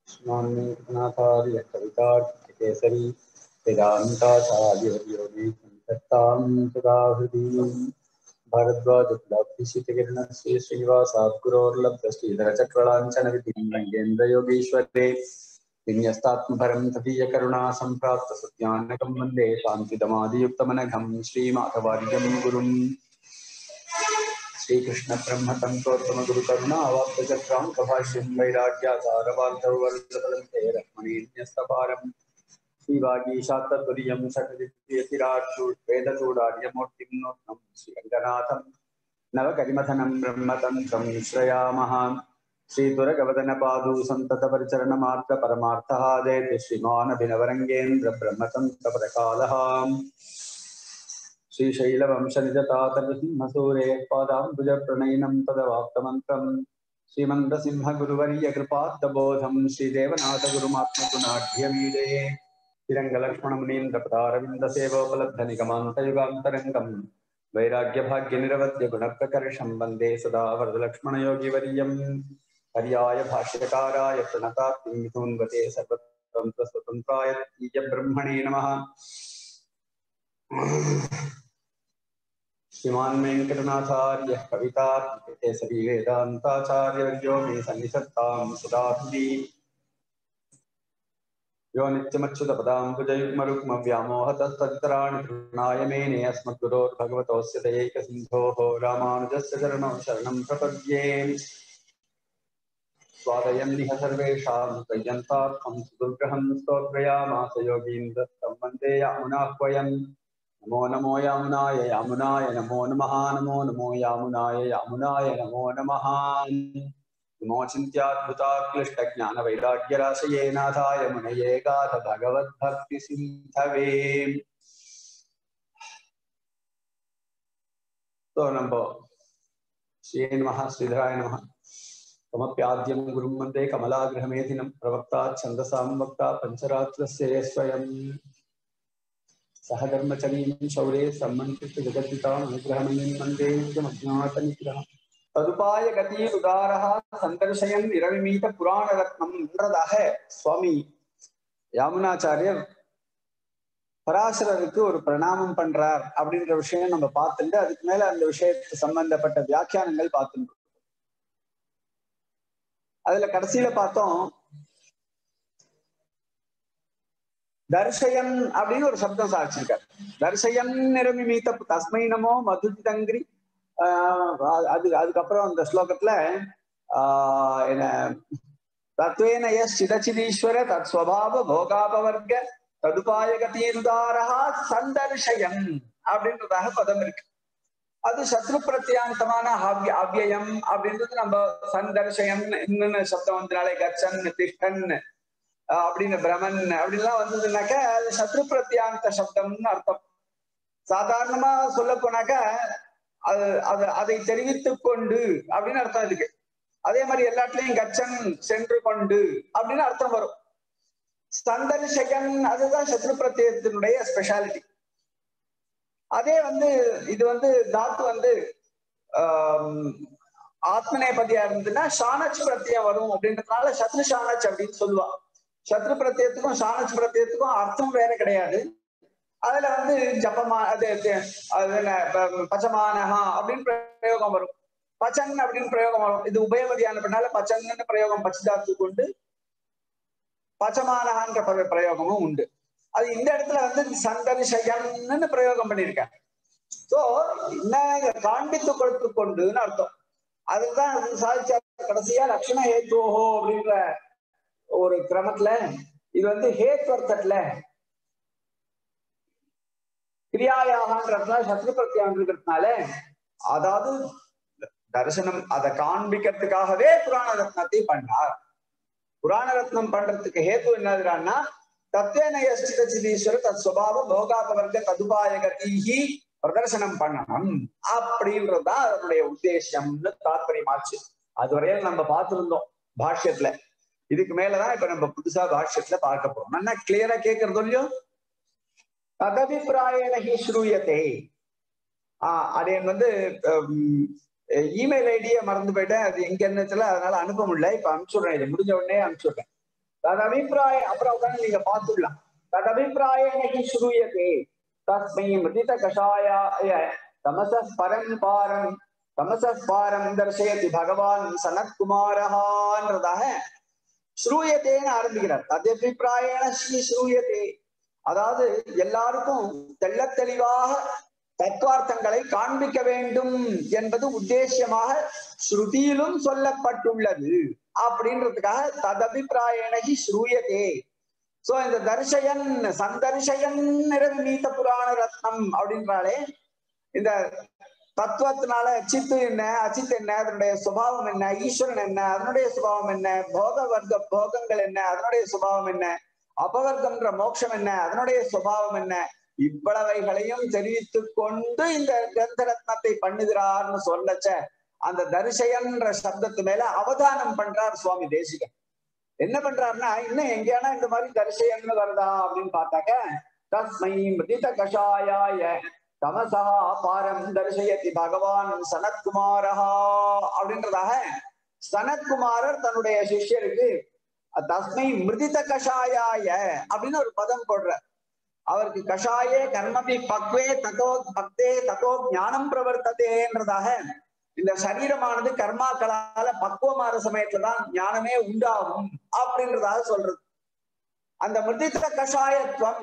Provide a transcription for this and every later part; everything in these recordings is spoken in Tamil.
श्रीमान्नाथार्य कवितार्किकेसरी वेदान्ताचार्यवर्योगी सत्तां सुधाहृदीं भारद्वाजकुलाभिषितकिरणस्य श्रीनिवासाद्गुरोर्लब्धश्रीधरचक्रलाञ्छनविधिं रङ्गेन्द्रयोगीश्वरे विन्यस्तात्मभरं तदीयकरुणा सम्प्राप्त सुज्ञानकं वन्दे शान्तिदमादियुक्तमनघं श्रीमाधवार्यं गुरुम् श्रीकृष्ण ब्रह्म तंत्रोत्तम गुरु करुणा अवाप्त चक्रांक भाष्यं वैराग्यासारवार्धवर्धवलन्ते रत्मणीन्यस्तपारम् श्रीवागीशात्ततुर्यं सकलितिराट्वेदचूडार्यमूर्तिं नूत्नं श्रीरङ्गनाथं नवकरिमथनं ब्रह्मतन्त्रं श्रयामः श्रीदुरगवदनपादू सन्ततपरिचरणमात्र परमार्थः देति श्रीमान् अभिनवरङ्गेन्द्र ब्रह्मतन्त्रपदकालः श्रीशैलवंशनिजतातनृसिंहसूरे पादाम्बुजप्रणयिनं तदवाप्तमन्त्रम् श्रीमन्दसिंहगुरुवर्यकृपात्तबोधं श्रीदेवनाथगुरुमात्मगुणाढ्यमीडे तिरङ्गलक्ष्मणमुनीन्द्रपदारविन्दसेवोपलब्धनिगमान्तयुगान्तरङ्गम् वैराग्यभाग्यनिरवद्यगुणप्रकर्षं वन्दे सदा वरदलक्ष्मणयोगिवर्यम् पर्याय भाष्यकाराय प्रणतात्मिथून्वते सर्वतन्त्रस्वतन्त्राय ब्रह्मणे नमः श्रीमान् वेङ्कटनाथार्य कवितार्किकेसरी वेदान्ताचार्यवर्यो मे सन्निधत्तां सुधाधुरी यो नित्यमच्युतपदाम्बुजयुग्मरुक्मव्यामोहतस्तत्राणि तृणाय मेने अस्मद्गुरोर्भगवतोऽस्य दयैकसिन्धोः रामानुजस्य चरणौ शरणं प्रपद्ये स्वादयन्निह सर्वेषां प्रयन्तार्थं सुदुर्ग्रहं स्तोत्रयामास योगीन्द्रस्तं वन्दे यामुनाह्वयम् नमो नमो यामुनाय यामुनाय नमो नमः नमो नमो यामुनाय यामुनाय नमो नमः नमो चिन्त्याद्भुताक्लिष्टज्ञानवैराग्यराशये नाथाय मुनये गाथ भगवद्भक्तिसिन्धवे तो नम्बो श्री नमः श्रीधराय नमः कमप्याद्यं गुरुं वन्दे कमलागृहमेधिनं प्रवक्ता छन्दसां वक्ता पञ्चरात्रस्य स्वयम् सहधर्मचरीं शौरे सम्मन्त्रित जगद्दिताम् अनुग्रहमयीं वन्दे नित्यमज्ञातनिग्रहम् ததுபாய கதியில் உதாரா சந்தர்ஷயன் இரவிமீத புராண ரத்னம் என்றதாக சுவாமி யாமுனாச்சாரியர் பராசரருக்கு ஒரு பிரணாமம் பண்றார் அப்படின்ற விஷயம் நம்ம பார்த்துட்டு அதுக்கு மேல அந்த விஷயத்துக்கு சம்பந்தப்பட்ட வியாக்கியானங்கள் பார்த்துட்டு அதுல கடைசியில பார்த்தோம் தர்ஷயன் அப்படின்னு ஒரு சப்தம் சாதிச்சிருக்காரு தர்ஷயன் நிரமிமீத்த தஸ்மை நமோ மதுஜிதங்கிரி அது அதுக்கப்புறம் அந்த ஸ்லோகத்துல ஆஹ் என்ன தத்வேன எஸ் சிதச்சிதீஸ்வர தத் ஸ்வபாவ போகாபவர்க்க ததுபாய கதீருதாரா சந்தர்ஷயன் அப்படின்றதாக பதம் இருக்கு அது சத்ரு பிரத்யாந்தமான ஆவ்ய அவ்யயம் அப்படின்றது நம்ம சந்தர்ஷயன் இன்னொன்னு சப்தம் வந்தனாலே கச்சன் திஷ்டன் அப்படின்னு பிரமன் அப்படின்லாம் வந்ததுனாக்க அது சத்ரு பிரத்யாந்த சப்தம்னு அர்த்தம் சாதாரணமா சொல்ல போனாக்க அது அது அதை தெரிவித்துக் கொண்டு அப்படின்னு அர்த்தம் இருக்கு அதே மாதிரி எல்லாத்துலயும் கச்சன் சென்று கொண்டு அப்படின்னு அர்த்தம் வரும் சந்தர்ஷகன் அதுதான் சத்ரு பிரத்யத்தினுடைய ஸ்பெஷாலிட்டி அதே வந்து இது வந்து தாத்து வந்து ஆத்மநேபதியா இருந்ததுன்னா ஷானச் பிரத்யம் வரும் அப்படின்றதுனால சத்ரு ஷானச் அப்படின்னு சொல்லுவா சத்ரு பிரத்யத்துக்கும் ஷானச் பிரத்யத்துக்கும் அர்த்தம் வேற கிடையாது அதுல வந்து ஜப்பமா அது அது என்ன பச்சமானஹா அப்படின்னு பிரயோகம் வரும் பச்சன் அப்படின்னு பிரயோகம் வரும் இது உபயவதியான பண்ணால பச்சன்னு பிரயோகம் பச்சதாத்து கொண்டு பச்சமானஹான்ற பிரயோகமும் உண்டு அது இந்த இடத்துல வந்து சந்தர்ஷயன்னு பிரயோகம் பண்ணியிருக்காங்க சோ என்ன காண்பித்து கொடுத்து கொண்டுன்னு அர்த்தம் அதுதான் சாதிச்சா கடைசியா லட்சண ஹேத்துவோ அப்படின்ற ஒரு கிரமத்துல இது வந்து ஹேத்வர்த்தத்துல கிரியாயாகன்றதுனால சத்ரு பிரத்யாங்கிறதுனால அதாவது தரிசனம் அதை காண்பிக்கிறதுக்காகவே புராண ரத்னத்தை பண்ணார் புராண ரத்னம் பண்றதுக்கு ஹேத்து என்னதுறான்னா தத்வேனயஸ்டிதீஸ்வர தத் சுவாவ போகாபவர்க்க ததுபாயகத்தீஹி பிரதர்சனம் பண்ணணும் அப்படின்றதுதான் அதனுடைய உத்தேசம்னு தாற்பயமாச்சு அதுவரையில நம்ம பார்த்திருந்தோம் பாஷ்யத்துல இதுக்கு மேலதான் இப்ப நம்ம புதுசா பாஷ்யத்துல பார்க்க போறோம் நல்லா கிளியரா கேட்கறது இல்லையோ ததபிப்பிராயண ஹி ஸ்ரூயத்தே ஆஹ் அது வந்து இமெயில் ஐடியை மறந்து போயிட்டேன் அது எங்க என்னத்துல அதனால அனுப்ப முடியல இப்ப அனுப்பிச்சுடுறேன் இது முடிஞ்ச உடனே அனுப்பிச்சுடுறேன் ததபிப்பிராய அப்புறம் உட்காந்து நீங்க பார்த்துடலாம் ததபிப்பிராயணி ஸ்ரூயதே தஸ்மை மிருதித கஷாயாய தமச பரம் பாரம் தமச பாரம் தர்சயதி பகவான் சனத்குமாரஹான்றதாக ஸ்ரூயத்தேன்னு ஆரம்பிக்கிறார் ததபிப்பிராயண ஸ்ரீ ஸ்ரூயதே அதாவது எல்லாருக்கும் தெள்ள தெளிவாக தத்துவார்த்தங்களை காண்பிக்க வேண்டும் என்பது உத்தேசியமாக ஸ்ருதியிலும் சொல்லப்பட்டுள்ளது அப்படின்றதுக்காக ததபிப்பிராயணகி ஸ்ரூயதே சோ இந்த தரிசயன் சந்தரிசயன் நிறவிநீத புராண ரத்னம் அப்படின்றாலே இந்த தத்துவத்தினால சித்து என்ன அச்சித் என்ன அதனுடைய சுபாவம் என்ன ஈஸ்வரன் என்ன அதனுடைய சுபாவம் என்ன போக வர்க்க போகங்கள் என்ன அதனுடைய சுபாவம் என்ன அபவர்க்கம்ன்ற மோட்சம் என்ன அதனுடைய சுபாவம் என்ன இவ்வளவைகளையும் தெரிவித்துக் கொண்டு இந்த கிரந்த ரத்னத்தை பண்ணுகிறார்னு சொல்லச்ச அந்த தரிசயன்ற சப்தத்து மேல அவதானம் பண்றார் சுவாமி தேசிகன் என்ன பண்றாருன்னா இன்னும் எங்கேயானா இந்த மாதிரி தரிசயம்னு வருதா அப்படின்னு பார்த்தாக்க தஸ்மை மிருதித கஷாயாய தமசா பாரம் தரிசயத்தி பகவான் சனத்குமாரஹா அப்படின்றதாக சனத்குமாரர் தன்னுடைய சிஷ்யருக்கு தஸ்மை மிருதித கஷாயாய அப்படின்னு ஒரு பதம் போடுற அவருக்கு கஷாயே கர்மபி பக்வே ததோ பக்தே ததோ ஞானம் பிரவர்த்ததேன்றதாக இந்த சரீரமானது கர்மாக்களால பக்குவமான சமயத்துலதான் ஞானமே உண்டாகும் அப்படின்றதாக சொல்றது அந்த மிருதித்த கஷாயத்துவம்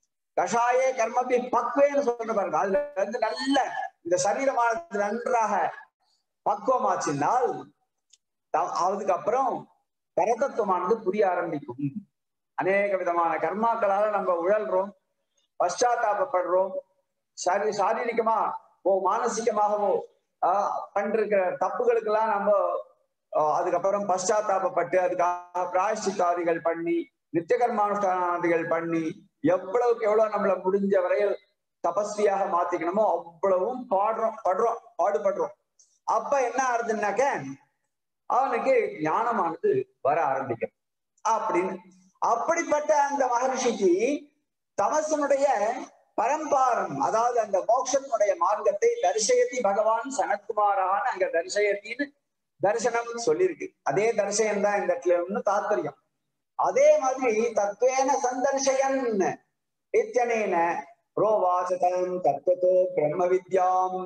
கஷாயே கர்மபி பக்வேன்னு சொல்ற பாருங்க அதுல வந்து நல்ல இந்த சரீரமானது நன்றாக பக்குவமாச்சினால் அதுக்கப்புறம் பரதத்துவமானது புரிய ஆரம்பிக்கும் அநேக விதமான கர்மாக்களால நம்ம உழல்றோம் பశ్చాத்தாபப்படுறோம் சாரி சாரீரிகமா ஓ மானசிகமாகவோ ஆஹ் பண்றிருக்கிற தப்புகளுக்கெல்லாம் நம்ம அதுக்கப்புறம் பశ్చాத்தாபப்பட்டு அதுக்காக பிராயஷ்டித்தாதிகள் பண்ணி நித்திய கர்மானுஷ்டானாதிகள் பண்ணி எவ்வளவுக்கு எவ்வளவு நம்மள முடிஞ்ச வரையில் தபஸ்வியாக மாத்திக்கணுமோ அவ்வளவும் பாடுறோம் படுறோம் பாடுபடுறோம் அப்ப என்ன ஆகுதுன்னாக்க அவனுக்கு ஞானமானது வர ஆரம்பிக்கும் அப்படின்னு அப்படிப்பட்ட அந்த மகர்ஷிக்கு தமசனுடைய பரம்பாரம் அதாவது அந்த மோட்சத்தினுடைய மார்க்கத்தை தரிசயத்தி பகவான் சனத்குமாரான அங்க தரிசயத்தின்னு தரிசனம் சொல்லியிருக்கு அதே தரிசனம் தான் இந்த இடத்துல தாத்பரியம் அதே மாதிரி தத்வேன சந்தர்ஷயன் இத்தியனேன புரோவாசகம் தத்துவத்தோ பிரம்ம வித்யாம்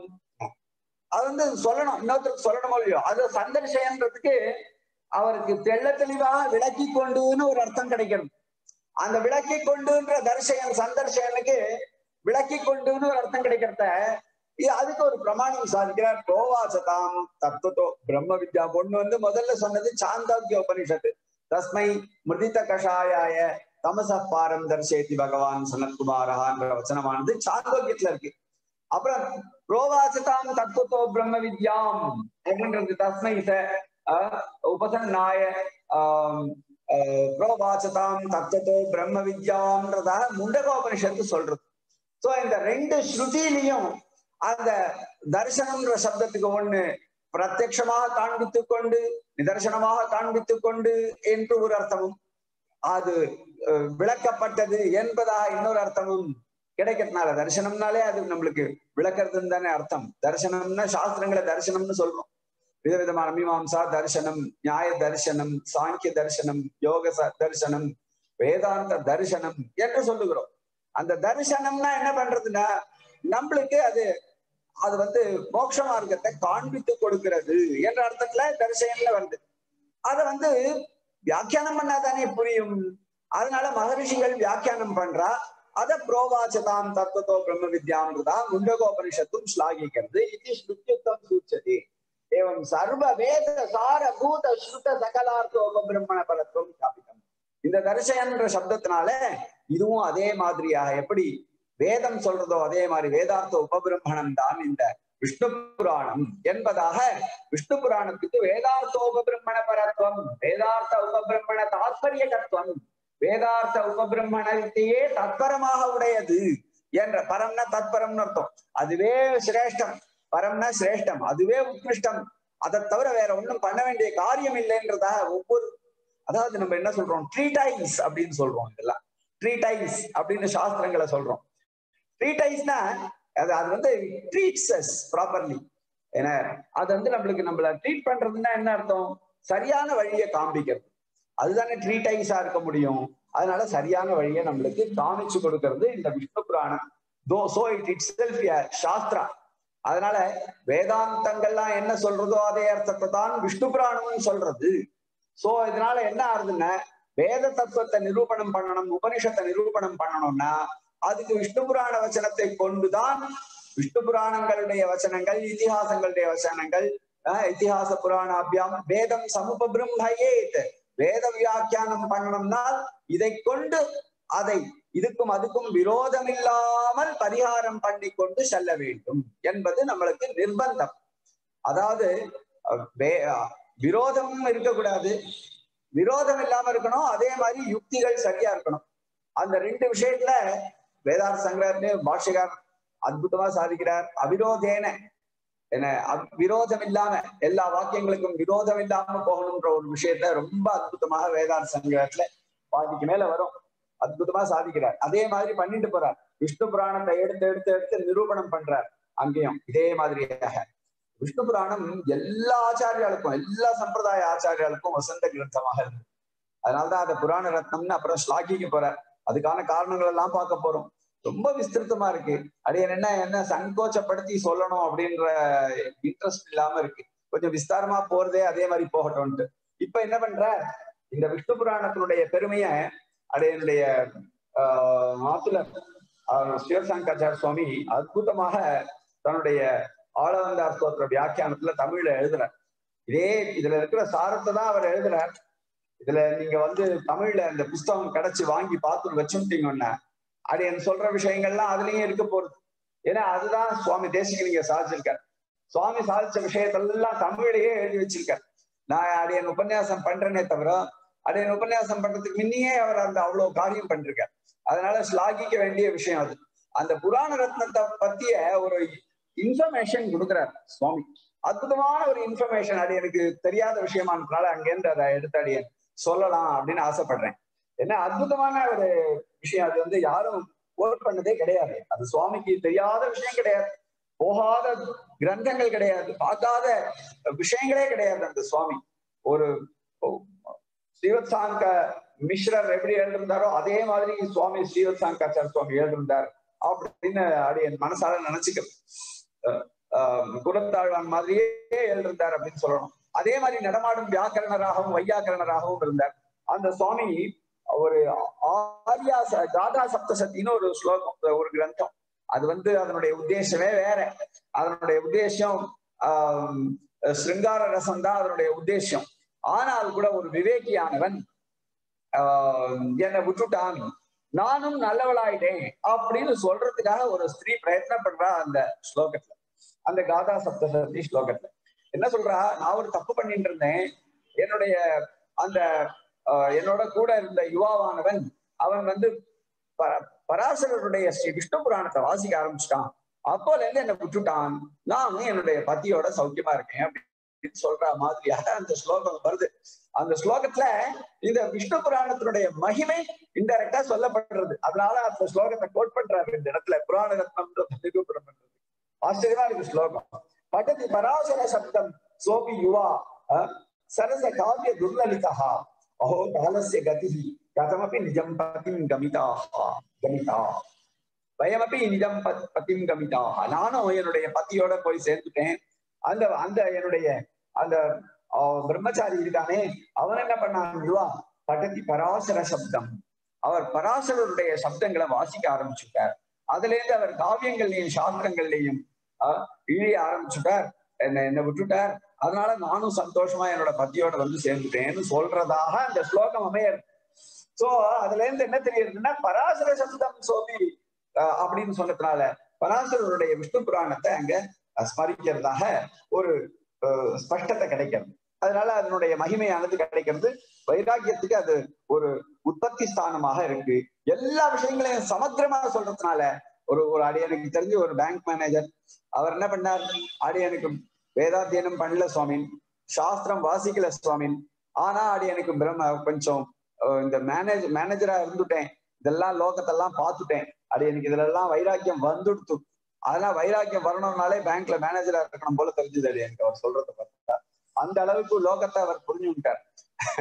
அது வந்து சொல்லணும் இன்னொருத்தருக்கு சொல்லணுமோ இல்லையோ அது சந்தர்ஷயன்றதுக்கு அவருக்கு தெள்ள தெளிவாக விளக்கி கொண்டுன்னு ஒரு அர்த்தம் கிடைக்கிறது அந்த விளக்கி கொண்டுன்ற தரிசயன் சந்தர்ஷனுக்கு விளக்கி கொண்டுன்னு ஒரு அர்த்தம் கிடைக்கிறத அதுக்கு ஒரு பிரமாணம் சாதிக்கிறார் கோவாசதாம் தத்துவத்தோ பிரம்ம வித்யா ஒண்ணு வந்து முதல்ல சொன்னது சாந்தாக்கிய உபனிஷத்து தஸ்மை மிருதித்த கஷாயாய தமச பாரம் தர்சேதி பகவான் சனத்குமாரஹான்ற வச்சனமானது சாந்தோக்கியத்துல இருக்கு அப்புறம் ரோவாசதாம் தத்துவத்தோ பிரம்ம வித்யாம் அப்படின்றது தஸ்மை உபசன்னாய புரோவாசதாம் தத்துவத்தோ பிரம்ம வித்யான்றதாக முண்டகோபனிஷத்து சொல்றது சோ இந்த ரெண்டு ஸ்ருதியிலையும் அந்த தரிசனம்ன்ற சப்தத்துக்கு ஒண்ணு பிரத்யட்சமாக காண்பித்துக் கொண்டு நிதர்சனமாக காண்பித்துக் கொண்டு என்று ஒரு அர்த்தமும் அது விளக்கப்பட்டது என்பதாக இன்னொரு அர்த்தமும் கிடைக்கிறதுனால தரிசனம்னாலே அது நம்மளுக்கு விளக்குறதுன்னு தானே அர்த்தம் தரிசனம்னா சாஸ்திரங்களை தரிசனம்னு சொல்றோம் விதவிதமான மீமாம்சா தரிசனம் நியாய தரிசனம் சாங்கிய தரிசனம் யோக தரிசனம் வேதாந்த தரிசனம் என்று சொல்லுகிறோம் அந்த தரிசனம்னா என்ன பண்றதுன்னா நம்மளுக்கு அது அது வந்து மோட்ச மார்க்கத்தை காண்பித்து கொடுக்கிறது என்ற அர்த்தத்துல தரிசனம்ல வருது அதை வந்து வியாக்கியானம் பண்ணாதானே புரியும் அதனால மகரிஷிகள் வியாக்கியானம் பண்றா அத புரோவாச்சதாம் தத்துவத்தோ பிரம்ம வித்யான்றதா முண்டகோபனிஷத்தும் ஸ்லாகிக்கிறது இது ஸ்ருத்தியுத்தம் சூச்சதி ஏவம் சர்வ வேத சார பூத ஸ்ருத சகலார்த்தோப பிரம்மண பலத்துவம் ஸ்தாபிதம் இந்த தரிசனன்ற சப்தத்தினால இதுவும் அதே மாதிரியாக எப்படி வேதம் சொல்றதோ அதே மாதிரி வேதார்த்த உபபிரம்மணம் தான் இந்த விஷ்ணு புராணம் என்பதாக விஷ்ணு புராணத்துக்கு வேதார்த்த உபபிரம்மண பரத்துவம் வேதார்த்த உபபிரம்மண தாத்பரிய தத்துவம் வேதார்த்த உபபிரம்மணத்தையே தத்பரமாக உடையது என்ற பரம்னா தத்பரம்னு அர்த்தம் அதுவே சிரேஷ்டம் பரம்னா சிரேஷ்டம் அதுவே உத்கிருஷ்டம் அதை தவிர வேற ஒண்ணும் பண்ண வேண்டிய காரியம் இல்லைன்றதாக ஒவ்வொரு அதாவது நம்ம என்ன சொல்றோம் ட்ரீடைஸ் அப்படின்னு சொல்றோம் இதெல்லாம் ட்ரீடைஸ் அப்படின்னு சாஸ்திரங்களை சொல்றோம் ட்ரீடைஸ்னா அது அது வந்து ட்ரீட்ஸ் ப்ராப்பர்லி ஏன்னா அது வந்து நம்மளுக்கு நம்மள ட்ரீட் பண்றதுன்னா என்ன அர்த்தம் சரியான வழியை காண்பிக்கிறது அதுதானே ட்ரீடைஸா இருக்க முடியும் அதனால சரியான வழியை நம்மளுக்கு காமிச்சு கொடுக்கறது இந்த விஷ்ணு புராணம் though so it itself சாஸ்திரா அதனால வேதாந்தங்கள்லாம் என்ன சொல்றதோ அதே அர்த்தத்தை தான் விஷ்ணு புராணம்னு சொல்றது சோ இதனால என்ன ஆகுதுன்னா வேத தத்துவத்தை நிரூபணம் பண்ணணும் உபனிஷத்தை நிரூபணம் பண்ணணும்னா அதுக்கு விஷ்ணு புராண வச்சனத்தை கொண்டுதான் விஷ்ணு புராணங்களுடைய வச்சனங்கள் இதிகாசங்களுடைய வச்சனங்கள் இத்திஹாச புராணாபியாம் வேதம் சமுபபிரம்மயேத் வேத வியாக்கியானம் பண்ணணும்னா இதை கொண்டு அதை இதுக்கும் அதுக்கும் விரோதம் இல்லாமல் பரிகாரம் பண்ணி கொண்டு செல்ல வேண்டும் என்பது நம்மளுக்கு நிர்பந்தம் அதாவது விரோதமும் இருக்கக்கூடாது விரோதம் இல்லாம இருக்கணும் அதே மாதிரி யுக்திகள் சரியா இருக்கணும் அந்த ரெண்டு விஷயத்துல வேதாந்த சங்கரர்னு பாஷகார் அற்புதமா சாதிக்கிறார் அவிரோதேன என்ன விரோதம் இல்லாம எல்லா வாக்கியங்களுக்கும் விரோதம் இல்லாம போகணும்ன்ற ஒரு விஷயத்த ரொம்ப அற்புதமாக வேதாந்த சங்கரத்துல பாதிக்கு மேல வரும் அற்புதமா சாதிக்கிறார் அதே மாதிரி பண்ணிட்டு போறார் விஷ்ணு புராணத்தை எடுத்து எடுத்து எடுத்து நிரூபணம் பண்றார் அங்கேயும் இதே மாதிரியாக விஷ்ணு புராணம் எல்லா ஆச்சாரியாளுக்கும் எல்லா சம்பிரதாய ஆச்சாரியாளுக்கும் வசந்த கிரந்தமாக இருக்கு அதனாலதான் அந்த புராண ரத்னம்னு அப்புறம் ஸ்லாக்கிக்கு போறார் அதுக்கான காரணங்கள் எல்லாம் பார்க்க போறோம் ரொம்ப விஸ்திருத்தமா இருக்கு அது என்ன என்ன சங்கோச்சப்படுத்தி சொல்லணும் அப்படின்ற இன்ட்ரெஸ்ட் இல்லாம இருக்கு கொஞ்சம் விஸ்தாரமா போறதே அதே மாதிரி போகட்டும்ட்டு இப்ப என்ன பண்ற இந்த விஷ்ணு புராணத்தினுடைய பெருமைய அடையனுடைய ஆஹ் மாத்துல சிவசங்கராச்சார சுவாமி அற்புதமாக தன்னுடைய ஆளவந்தார் ஸ்தோத்திர வியாக்கியானத்துல தமிழ்ல எழுதுறார் இதே இதுல இருக்கிற சாரத்தை தான் அவர் எழுதுறார் இதுல நீங்க வந்து தமிழ்ல இந்த புஸ்தகம் கிடைச்சு வாங்கி பார்த்து வச்சுட்டீங்கன்னா அது என் சொல்ற விஷயங்கள்லாம் அதுலயும் இருக்க போறது ஏன்னா அதுதான் சுவாமி தேசிக்கு நீங்க சாதிச்சிருக்கார் சுவாமி சாதிச்ச விஷயத்தெல்லாம் தமிழ்லயே எழுதி வச்சிருக்கார் நான் அடையன் உபன்யாசம் பண்றேனே தவிர அடையன் உபன்யாசம் பண்றதுக்கு முன்னையே அவர் அந்த அவ்வளவு காரியம் பண்ணிருக்கார் அதனால ஸ்லாகிக்க வேண்டிய விஷயம் அது அந்த புராண ரத்னத்தை பத்திய ஒரு இன்ஃபர்மேஷன் கொடுக்குறார் சுவாமி அற்புதமான ஒரு இன்ஃபர்மேஷன் அது எனக்கு தெரியாத விஷயமானதுனால அங்கேருந்து அதை எடுத்து அடியன் சொல்லலாம் அப்படின்னு ஆசைப்படுறேன் என்ன அற்புதமான ஒரு விஷயம் அது வந்து யாரும் கோட் பண்ணதே கிடையாது அது சுவாமிக்கு தெரியாத விஷயம் கிடையாது போகாத கிரந்தங்கள் கிடையாது பார்க்காத விஷயங்களே கிடையாது அந்த சுவாமி ஒரு ஸ்ரீவத் சாங்க மிஸ்ரர் எப்படி எழுதிருந்தாரோ அதே மாதிரி சுவாமி ஸ்ரீவத் சாங்காச்சார சுவாமி எழுதிருந்தார் அப்படின்னு அப்படி என் மனசால நினைச்சுக்கிறது குலத்தாழ்வான் மாதிரியே எழுதிருந்தார் அப்படின்னு சொல்லணும் அதே மாதிரி நடமாடும் வியாக்கரணராகவும் வையாக்கரணராகவும் இருந்தார் அந்த சுவாமி ஒரு ஆர்யா காதா சப்தசத்தின்னு ஒரு ஸ்லோகம் ஒரு கிரந்தம் அது வந்து அதனுடைய உத்தேசமே வேற அதனுடைய உத்தேசம் ஆஹ் ஸ்ருங்கார ரசம் தான் அதனுடைய உத்தேசம் ஆனால் கூட ஒரு விவேகியானவன் ஆஹ் என்னை விட்டுட்டான் நானும் நல்லவளாயிட்டேன் அப்படின்னு சொல்றதுக்காக ஒரு ஸ்திரீ பிரயத்னம் பண்றா அந்த ஸ்லோகத்துல அந்த காதா சப்தசதி ஸ்லோகத்துல என்ன சொல்றா நான் ஒரு தப்பு பண்ணிட்டு இருந்தேன் என்னுடைய அந்த என்னோட கூட இருந்த யுவாவானவன் அவன் வந்து பராசரருடைய ஸ்ரீ விஷ்ணு புராணத்தை வாசிக்க ஆரம்பிச்சிட்டான் அப்போல இருந்து என்னை விட்டுட்டான் நானும் என்னுடைய பத்தியோட சௌக்கியமா இருக்கேன் அப்படின்னு சொல்ற மாதிரியாக அந்த ஸ்லோகம் வருது அந்த ஸ்லோகத்துல இந்த விஷ்ணு புராணத்தினுடைய மகிமை இன்டெரக்டா சொல்லப்படுறது அதனால அந்த ஸ்லோகத்தை கோட் பண்றாரு இந்த இடத்துல புராண ரத்னம் நிரூபணம் பண்றது ஆச்சரியமா இருக்கு ஸ்லோகம் பட்டதி பராசர சப்தம் சோபி யுவா சரச காவிய துர்லலிதா அஹோ காலசிய கதி கதமப்பி நிஜம் பதிம் கமிதா கமிதா பயமப்பி நிஜம் பதிம் கமிதா நானும் என்னுடைய பத்தியோட போய் சேர்ந்துட்டேன் அந்த அந்த என்னுடைய அந்த பிரம்மச்சாரி இருக்கானே அவன் என்ன பண்ணான் யுவா பட்டதி பராசர சப்தம் அவர் பராசரருடைய சப்தங்களை வாசிக்க ஆரம்பிச்சுட்டார் அதுல இருந்து அவர் காவியங்கள்லையும் சாஸ்திரங்கள்லையும் இழிய ஆரம்பிச்சுட்டார் என்ன என்ன விட்டுட்டார் அதனால நானும் சந்தோஷமா என்னோட பத்தியோட வந்து சேர்ந்துட்டேன்னு சொல்றதாக அந்த ஸ்லோகம் அமையர் சோ அதுல இருந்து என்ன தெரியுதுன்னா பராசர சப்தம் சோபி அப்படின்னு சொன்னதுனால பராசரருடைய விஷ்ணு புராணத்தை அங்க ஸ்மரிக்கிறதாக ஒரு ஸ்பஷ்டத்தை கிடைக்கிறது அதனால அதனுடைய மகிமையானது கிடைக்கிறது வைராக்கியத்துக்கு அது ஒரு உற்பத்தி ஸ்தானமாக இருக்கு எல்லா விஷயங்களையும் சமக்கிரமா சொல்றதுனால ஒரு ஒரு அடியனுக்கு தெரிஞ்சு ஒரு பேங்க் மேனேஜர் அவர் என்ன பண்ணார் அடியனுக்கு வேதாத்தியனம் பண்ணல சுவாமின் சாஸ்திரம் வாசிக்கல சுவாமின் ஆனா அடியனுக்கு பிரம்ம கொஞ்சம் இந்த மேனேஜ் மேனேஜரா இருந்துட்டேன் இதெல்லாம் லோகத்தெல்லாம் பார்த்துட்டேன் அது எனக்கு இதுல எல்லாம் வைராக்கியம் வந்துடுத்து அதெல்லாம் வைராக்கியம் வரணும்னாலே பேங்க்ல மேனேஜரா இருக்கணும் போல தெரிஞ்சது அது எனக்கு அவர் சொல்றத பார்த்தா அந்த அளவுக்கு லோகத்தை அவர் புரிஞ்சுட்டார்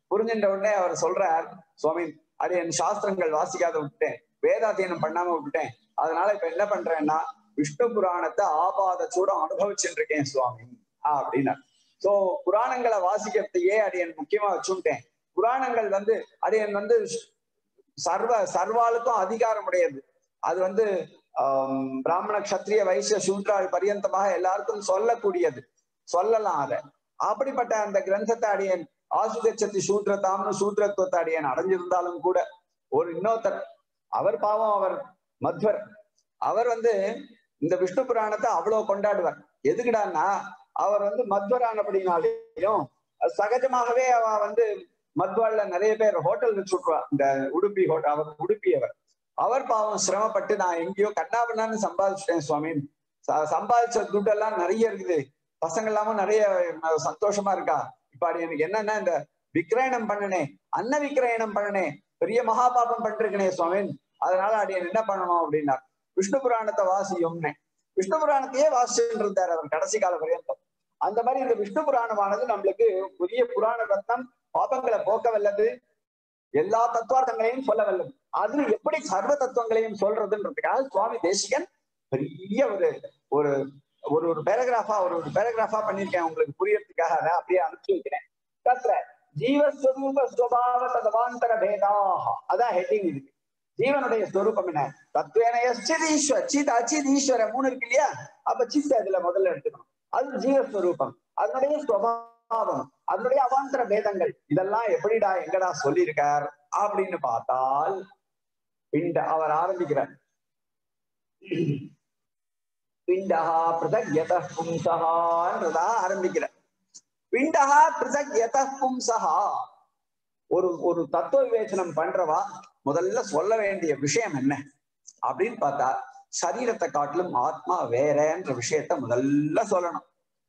புரிஞ்சின்ற உடனே அவர் சொல்றார் சுவாமி அது என் சாஸ்திரங்கள் வாசிக்காத விட்டேன் வேதாத்தியனம் பண்ணாம விட்டேன் அதனால இப்ப என்ன பண்றேன்னா விஷ்ணு புராணத்தை ஆபாத சூடம் அனுபவிச்சுட்டு இருக்கேன் சுவாமி அப்படின்னா சோ புராணங்களை வாசிக்கிறதையே அடியன் முக்கியமா வச்சுட்டேன் புராணங்கள் வந்து அடியன் வந்து சர்வ சர்வாளுக்கும் அதிகாரம் உடையது அது வந்து ஆஹ் பிராமண கத்திரிய வைசிய சூத்ராள் பரியந்தமாக எல்லாருக்கும் சொல்லக்கூடியது சொல்லலாம் அத அப்படிப்பட்ட அந்த கிரந்தத்தை அடியன் ஆசுகச்சத்தி சூத்ரதாம்னு சூத்ரத்துவத்தை அடியன் அடைஞ்சிருந்தாலும் கூட ஒரு இன்னொருத்தர் அவர் பாவம் அவர் மத்வர் அவர் வந்து இந்த விஷ்ணு புராணத்தை அவ்வளவு கொண்டாடுவார் எதுக்குடான்னா அவர் வந்து மத்வரானபடினாலையும் சகஜமாகவே அவ வந்து மத்வால்ல நிறைய பேர் ஹோட்டல் வச்சு விட்ருவா இந்த உடுப்பி ஹோட்டல் அவர் உடுப்பி அவர் அவர் பாவம் சிரமப்பட்டு நான் எங்கேயோ கண்ணாபண்ணான்னு சம்பாதிச்சிட்டேன் சுவாமி சம்பாதிச்ச துட்டெல்லாம் நிறைய இருக்குது பசங்க எல்லாமும் நிறைய சந்தோஷமா இருக்கா இப்ப அது எனக்கு என்னன்னா இந்த விக்கிரயணம் பண்ணனே அன்ன விக்கிரயணம் பண்ணனே பெரிய மகாபாபம் பண்ணிருக்கனே சுவாமி அதனால அடியன் என்ன பண்ணணும் அப்படின்னா விஷ்ணு புராணத்தை வாசியும்னே விஷ்ணு புராணத்தையே வாசிச்சுட்டு இருந்தார் அவர் கடைசி கால பரியந்தம் அந்த மாதிரி இந்த விஷ்ணு புராணமானது நம்மளுக்கு புதிய புராண ரத்னம் பாபங்களை போக்க வல்லது எல்லா தத்துவார்த்தங்களையும் சொல்ல வல்லது அது எப்படி சர்வ தத்துவங்களையும் சொல்றதுன்றதுக்காக சுவாமி தேசிகன் பெரிய ஒரு ஒரு ஒரு ஒரு பேராகிராஃபா ஒரு ஒரு பேராகிராஃபா பண்ணிருக்கேன் உங்களுக்கு புரியறதுக்காக அதை அப்படியே அனுப்பிச்சு வைக்கிறேன் தத்ர ஜீவஸ்வரூப ஸ்வபாவ ததவாந்தர பேதாக அதான் ஹெட்டிங் இருக்கு ஜீவனுடைய ஸ்வரூபம் என்ன தத்துவேன சித் ஈஸ்வர் சித் அச்சித் ஈஸ்வர மூணு இருக்கு இல்லையா அப்ப சித் அதுல முதல்ல எடுத்துக்கணும் அது ஜீவஸ்வரூபம் அதனுடைய ஸ்வபாவம் அதனுடைய அவாந்தர பேதங்கள் இதெல்லாம் எப்படிடா எங்கடா சொல்லியிருக்கார் அப்படின்னு பார்த்தால் பிண்ட அவர் ஆரம்பிக்கிறார் பிண்டஹா பிரதக் யத பும்சஹான்றதா ஆரம்பிக்கிறார் பிண்டஹா பிரதக் யத பும்சஹா ஒரு ஒரு தத்துவ விவேச்சனம் பண்றவா முதல்ல சொல்ல வேண்டிய விஷயம் என்ன அப்படின்னு பார்த்தா சரீரத்தை காட்டிலும் ஆத்மா வேறன்ற விஷயத்த முதல்ல சொல்லணும்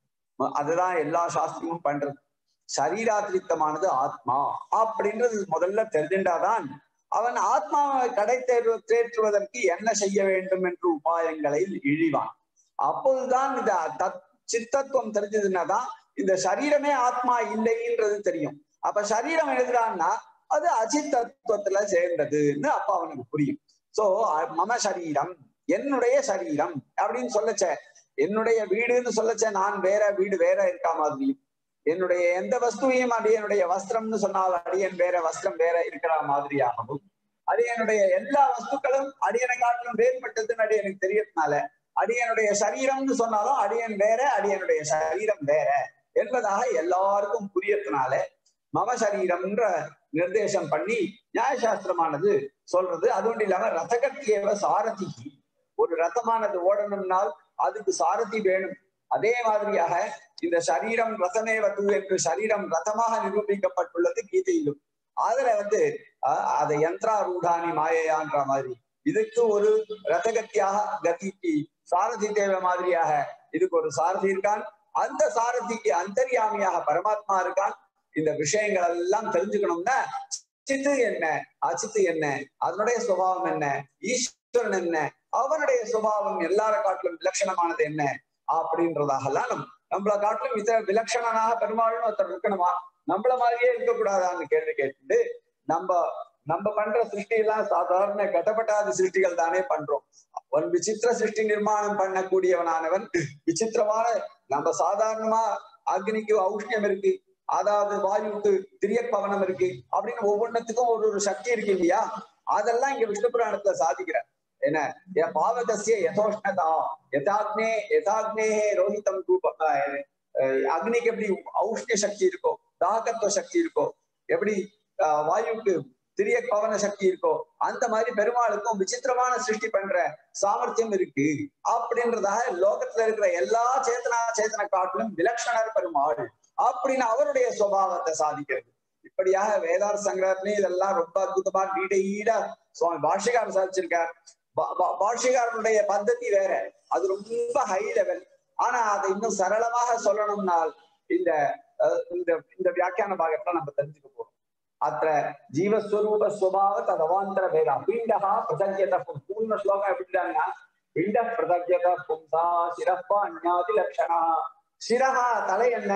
அதுதான் எல்லா சாஸ்திரமும் பண்றது சரீராத்திரித்தமானது ஆத்மா அப்படின்றது முதல்ல தெரிஞ்சின்றாதான் அவன் ஆத்மாவை கடை தேர்வு தேற்றுவதற்கு என்ன செய்ய வேண்டும் என்று உபாயங்களை இழிவான் அப்போதுதான் இந்த தத் சித்தத்துவம் தெரிஞ்சதுன்னாதான் இந்த சரீரமே ஆத்மா இல்லைன்றது தெரியும் அப்ப சரீரம் எழுதுறான்னா அது அச்சித்தத்துவத்துல சேர்ந்ததுன்னு அப்ப அவனுக்கு புரியும் சோ மம சரீரம் என்னுடைய சரீரம் அப்படின்னு சொல்லச்ச என்னுடைய வீடுன்னு சொல்லச்ச நான் வேற வீடு வேற இருக்கா மாதிரியும் என்னுடைய எந்த வஸ்துவையும் அடியனுடைய வஸ்திரம்னு சொன்னால் அடியன் வேற வஸ்திரம் வேற இருக்கிற மாதிரியாகவும் அடியனுடைய எல்லா வஸ்துக்களும் அடியனை காட்டிலும் வேறுபட்டதுன்னு அடியனுக்கு தெரியறதுனால அடியனுடைய சரீரம்னு சொன்னாலும் அடியன் வேற அடியனுடைய சரீரம் வேற என்பதாக எல்லாருக்கும் புரியறதுனால மம சரீரம்ன்ற நிர்தேசம் பண்ணி நியாயசாஸ்திரமானது சொல்றது அது ஒன்றும் இல்லாம ரதகத்தியவ சாரதி ஒரு ரதமானது ஓடணும்னால் அதுக்கு சாரதி வேணும் அதே மாதிரியாக இந்த சரீரம் ரசமேவது என்று சரீரம் ரதமாக நிரூபிக்கப்பட்டுள்ளது கீதையிலும் அதுல வந்து அதை யந்திராரூடானி மாயையான்ற மாதிரி இதுக்கு ஒரு ரதகத்தியாக கதிக்கு சாரதி தேவை மாதிரியாக இதுக்கு ஒரு சாரதி இருக்கான் அந்த சாரதிக்கு அந்தரியாமியாக பரமாத்மா இருக்கான் இந்த விஷயங்கள் எல்லாம் தெரிஞ்சுக்கணும்னா சித்து என்ன அச்சித்து என்ன அதனுடைய சுபாவம் என்ன ஈஸ்வரன் என்ன அவனுடைய சுபாவம் எல்லார காட்டிலும் விலட்சணமானது என்ன அப்படின்றதாகலாம் நம் நம்மள காட்டிலும் இத விலட்சணனாக பெருமாள்னு ஒருத்தர் இருக்கணுமா நம்மள மாதிரியே இருக்கக்கூடாதான்னு கேள்வி கேட்டு நம்ம நம்ம பண்ற சிருஷ்டி எல்லாம் சாதாரண கட்டப்பட்டாத சிருஷ்டிகள் தானே பண்றோம் அவன் விசித்திர சிருஷ்டி நிர்மாணம் பண்ணக்கூடியவனானவன் விசித்திரமான நம்ம சாதாரணமா அக்னிக்கு ஔஷ்ணியம் இருக்கு அதாவது வாயுக்கு திரிய பவனம் இருக்கு அப்படின்னு ஒவ்வொன்றத்துக்கும் ஒரு ஒரு சக்தி இருக்கு இல்லையா அதெல்லாம் இங்க விஷ்ணு புராணத்துல சாதிக்கிறார் என்ன பாவகசிய யதோஷ்ணதா யதாக்னே யதாக்னே ரோஹிதம் ரூப அக்னிக்கு எப்படி ஔஷ்ணிய சக்தி இருக்கோ தாகத்துவ சக்தி இருக்கோ எப்படி வாயுக்கு திரிய பவன சக்தி இருக்கோ அந்த மாதிரி பெருமாளுக்கும் விசித்திரமான சிருஷ்டி பண்ற சாமர்த்தியம் இருக்கு அப்படின்றதாக லோகத்துல இருக்கிற எல்லா சேத்தனா சேத்தன காட்டிலும் விலட்சணர் பெருமாள் அப்படின்னு அவருடைய சுவாவத்தை சாதிக்கிறது இப்படியாக வேதார் சங்கரத்னே இதெல்லாம் ரொம்ப அற்புதமா டீடைலா சுவாமி பாஷிகார் சாதிச்சிருக்கார் பாஷிகாரனுடைய பద్ధதி வேற அது ரொம்ப ஹை லெவல் ஆனா அதை இன்னும் சரளமாக சொல்லணும்னால் இந்த இந்த இந்த வியாக்கியான பாகத்தை நம்ம தெரிஞ்சுக்க போறோம் அத்த ஜீவஸ்வரூப ஸ்வபாவ ததவாந்தர வேதா பிண்டகா பிரதஜ்யத பூர்ண ஸ்லோகம் எப்படின்னா பிண்ட பிரதஜ்யத பும்சா சிரப்பா அந்நாதி லட்சணா சிரஹா தலை என்ன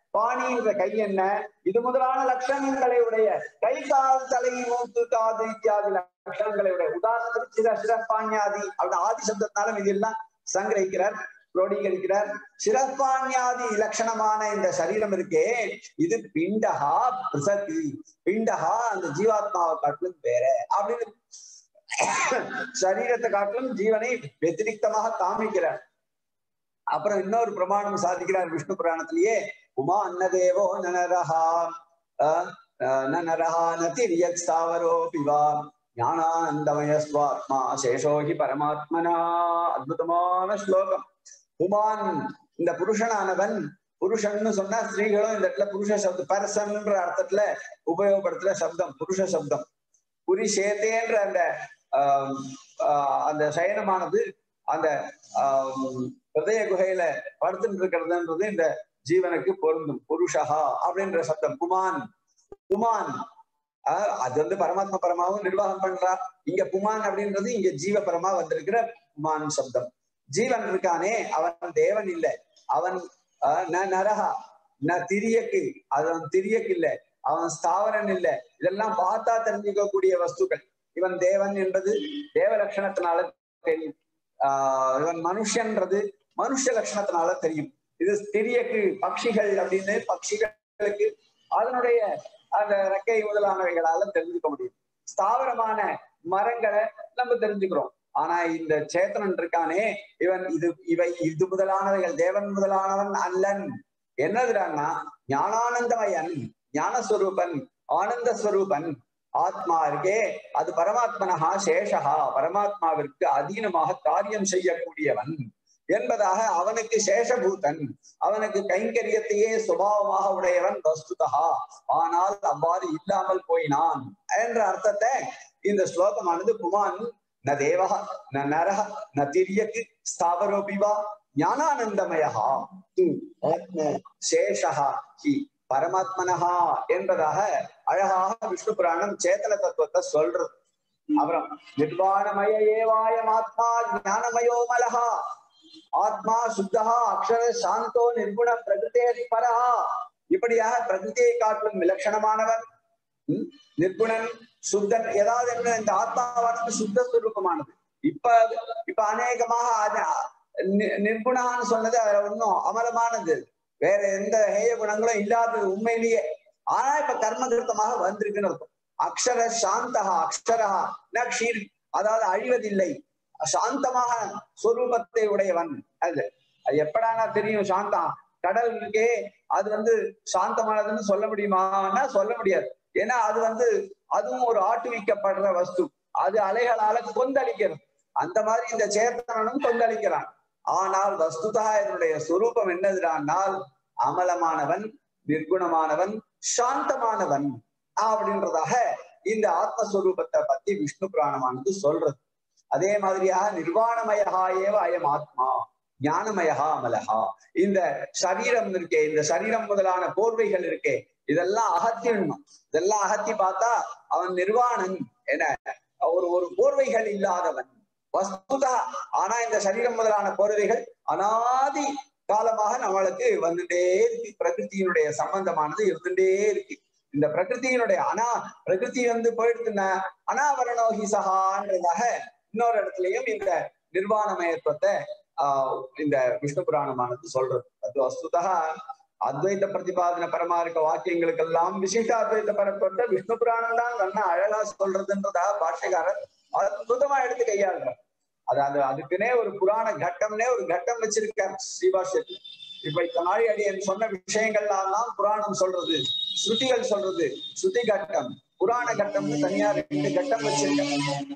பாணின்ற கை என்ன இது முதலான லட்சணங்களை உடைய கை கால் தலை மூக்கு காது இத்தியாதி லட்சணங்களை உடைய உதாரணத்துக்கு சிர சிறப்பாண்யாதி அப்படி ஆதி சப்தத்தினாலும் இதெல்லாம் சங்கிரகிக்கிறார் குரோடீகரிக்கிறார் சிறப்பாண்யாதி லட்சணமான இந்த சரீரம் இருக்கே இது பிண்டஹா பிரசதி பிண்டஹா அந்த ஜீவாத்மாவை காட்டிலும் வேற அப்படின்னு சரீரத்தை காட்டிலும் ஜீவனை வெத்திரிக்தமாக காமிக்கிறார் அப்புறம் இன்னொரு பிரமாணம் சாதிக்கிறார் விஷ்ணு புராணத்திலேயே உமா அன்னதேவோ நனரஹா நனரஹா நதிரியத் ஸ்தாவரோ பிவா ஞானானந்தமய ஸ்வாத்மா சேஷோகி பரமாத்மனா அற்புதமான ஸ்லோகம் உமான் இந்த புருஷனானவன் புருஷன்னு சொன்னா ஸ்திரீகளும் இந்த இடத்துல புருஷ சப்தம் பர்சன்ன்ற அர்த்தத்துல உபயோகப்படுத்துற சப்தம் புருஷ சப்தம் புரிஷேத்தேன்ற அந்த அந்த சயனமானது அந்த ஹிருதய குகையில படுத்துட்டு இருக்கிறதுன்றது இந்த ஜீவனுக்கு பொருந்தும் புருஷஹா அப்படின்ற சப்தம் புமான் புமான் அது வந்து பரமாத்மா பரமாவும் நிர்வாகம் பண்றா இங்க புமான் அப்படின்றது இங்க ஜீவ பரமா வந்திருக்கிற புமான் சப்தம் ஜீவன் இருக்கானே அவன் தேவன் இல்லை அவன் ந நரகா ந திரியக்கு அவன் திரியக்கு இல்லை அவன் ஸ்தாவரன் இல்லை இதெல்லாம் பார்த்தா தெரிஞ்சுக்கக்கூடிய வஸ்துக்கள் இவன் தேவன் என்பது தேவ லட்சணத்தினால தெரியும் ஆஹ் இவன் மனுஷன்றது மனுஷ லட்சணத்தினால தெரியும் இது திரியக்கு பட்சிகள் அப்படின்னு பட்சிகளுக்கு அதனுடைய அந்த ரெக்கை முதலானவைகளால தெரிஞ்சுக்க முடியும் ஸ்தாவரமான மரங்களை நம்ம தெரிஞ்சுக்கிறோம் ஆனா இந்த சேத்தனன் இருக்கானே இவன் இது இவை இது முதலானவைகள் தேவன் முதலானவன் அல்லன் என்னதுடான்னா ஞானானந்தமயன் ஞானஸ்வரூபன் ஆனந்த ஸ்வரூபன் ஆத்மா இருக்கே அது பரமாத்மனஹா சேஷகா பரமாத்மாவிற்கு அதீனமாக காரியம் செய்யக்கூடியவன் என்பதாக அவனுக்கு சேஷபூதன் அவனுக்கு கைங்கரியத்தையே சுபாவமாக உடையவன் வஸ்துதா ஆனால் அவ்வாறு இல்லாமல் போயினான் என்ற அர்த்தத்தை இந்த ஸ்லோகமானது புமான் ந தேவக ந நரக ந திரியக்கு ஸ்தாவரோபிவா ஞானானந்தமயா ஆத்ம சேஷகா ஹி பரமாத்மனஹா என்பதாக அழகாக விஷ்ணு புராணம் சேத்தன தத்துவத்தை சொல்றது அப்புறம் நிர்வாணமய ஏவாயம் ஆத்மா ஞானமயோ மலஹா ஆத்மா சுத்தகா அக்ஷர சாந்தோ நிர்குண பிரகிருதேரி பரஹா இப்படியாக பிரகிருதியை காட்டிலும் விலட்சணமானவர் நிர்குணன் சுத்தன் ஏதாவது என்ன இந்த ஆத்மாவானது சுத்த சுரூபமானது இப்ப இப்ப அநேகமாக நிர்குணான்னு சொன்னது அதுல ஒன்றும் அமலமானது வேற எந்த ஹேய குணங்களும் இல்லாதது உண்மையிலேயே ஆனா இப்ப கர்மகிருத்தமாக வந்திருக்குன்னு இருக்கும் அக்ஷர சாந்தகா அக்ஷரஹா ந க்ஷீர் அதாவது அழிவதில்லை சாந்தமாக சொரூபத்தை உடையவன் அது அது எப்படானா தெரியும் சாந்தா கடல் இருக்கே அது வந்து சாந்தமானதுன்னு சொல்ல முடியுமான்னா சொல்ல முடியாது ஏன்னா அது வந்து அதுவும் ஒரு ஆட்டுவிக்கப்படுற வஸ்து அது அலைகளால கொந்தளிக்கிறது அந்த மாதிரி இந்த சேத்தனனும் கொந்தளிக்கிறான் ஆனால் வஸ்துதா என்னுடைய சுரூபம் என்னதுடானால் அமலமானவன் நிர்குணமானவன் சாந்தமானவன் அப்படின்றதாக இந்த ஆத்மஸ்வரூபத்தை பத்தி விஷ்ணு புராணமானது சொல்றது அதே மாதிரியாக நிர்வாணமயகா ஏவ அயம் ஆத்மா ஞானமயகா அமலகா இந்த சரீரம் இருக்கே இந்த சரீரம் முதலான போர்வைகள் இருக்கே இதெல்லாம் அகத்திடணும் இதெல்லாம் அகத்தி பார்த்தா அவன் நிர்வாணன் என ஒரு ஒரு போர்வைகள் இல்லாதவன் வஸ்துதா ஆனா இந்த சரீரம் முதலான போர்வைகள் அனாதி காலமாக நம்மளுக்கு வந்துட்டே இருக்கு பிரகிருத்தியினுடைய சம்பந்தமானது இருந்துட்டே இருக்கு இந்த பிரகிருத்தியினுடைய அனா பிரகிருதி வந்து போயிடுதுன்னா அனாவரணோகி சகான்றதாக இன்னொரு இடத்துலயும் இந்த நிர்வாணமயத்துவத்தை ஆஹ் இந்த விஷ்ணு புராணமானது சொல்றது அது வஸ்துதா அத்வைத பிரதிபாதன பரமா இருக்க வாக்கியங்களுக்கெல்லாம் விசிஷ்ட அத்வைத பரப்பட்ட விஷ்ணு புராணம் தான் நல்லா அழகா சொல்றதுன்றதா பாஷ்யக்காரர் அற்புதமா எடுத்து கையாளுறார் அதாவது அதுக்குன்னே ஒரு புராண கட்டம்னே ஒரு கட்டம் வச்சிருக்கார் ஸ்ரீபாஷ்யத்துல இப்ப இந்த நாளி அடியன் சொன்ன விஷயங்கள்லாம் தான் புராணம் சொல்றது ஸ்ருதிகள் சொல்றது ஸ்ருதி கட்டம் புராண கட்டம்னு தனியா ரெண்டு கட்டம் வச்சிருக்காங்க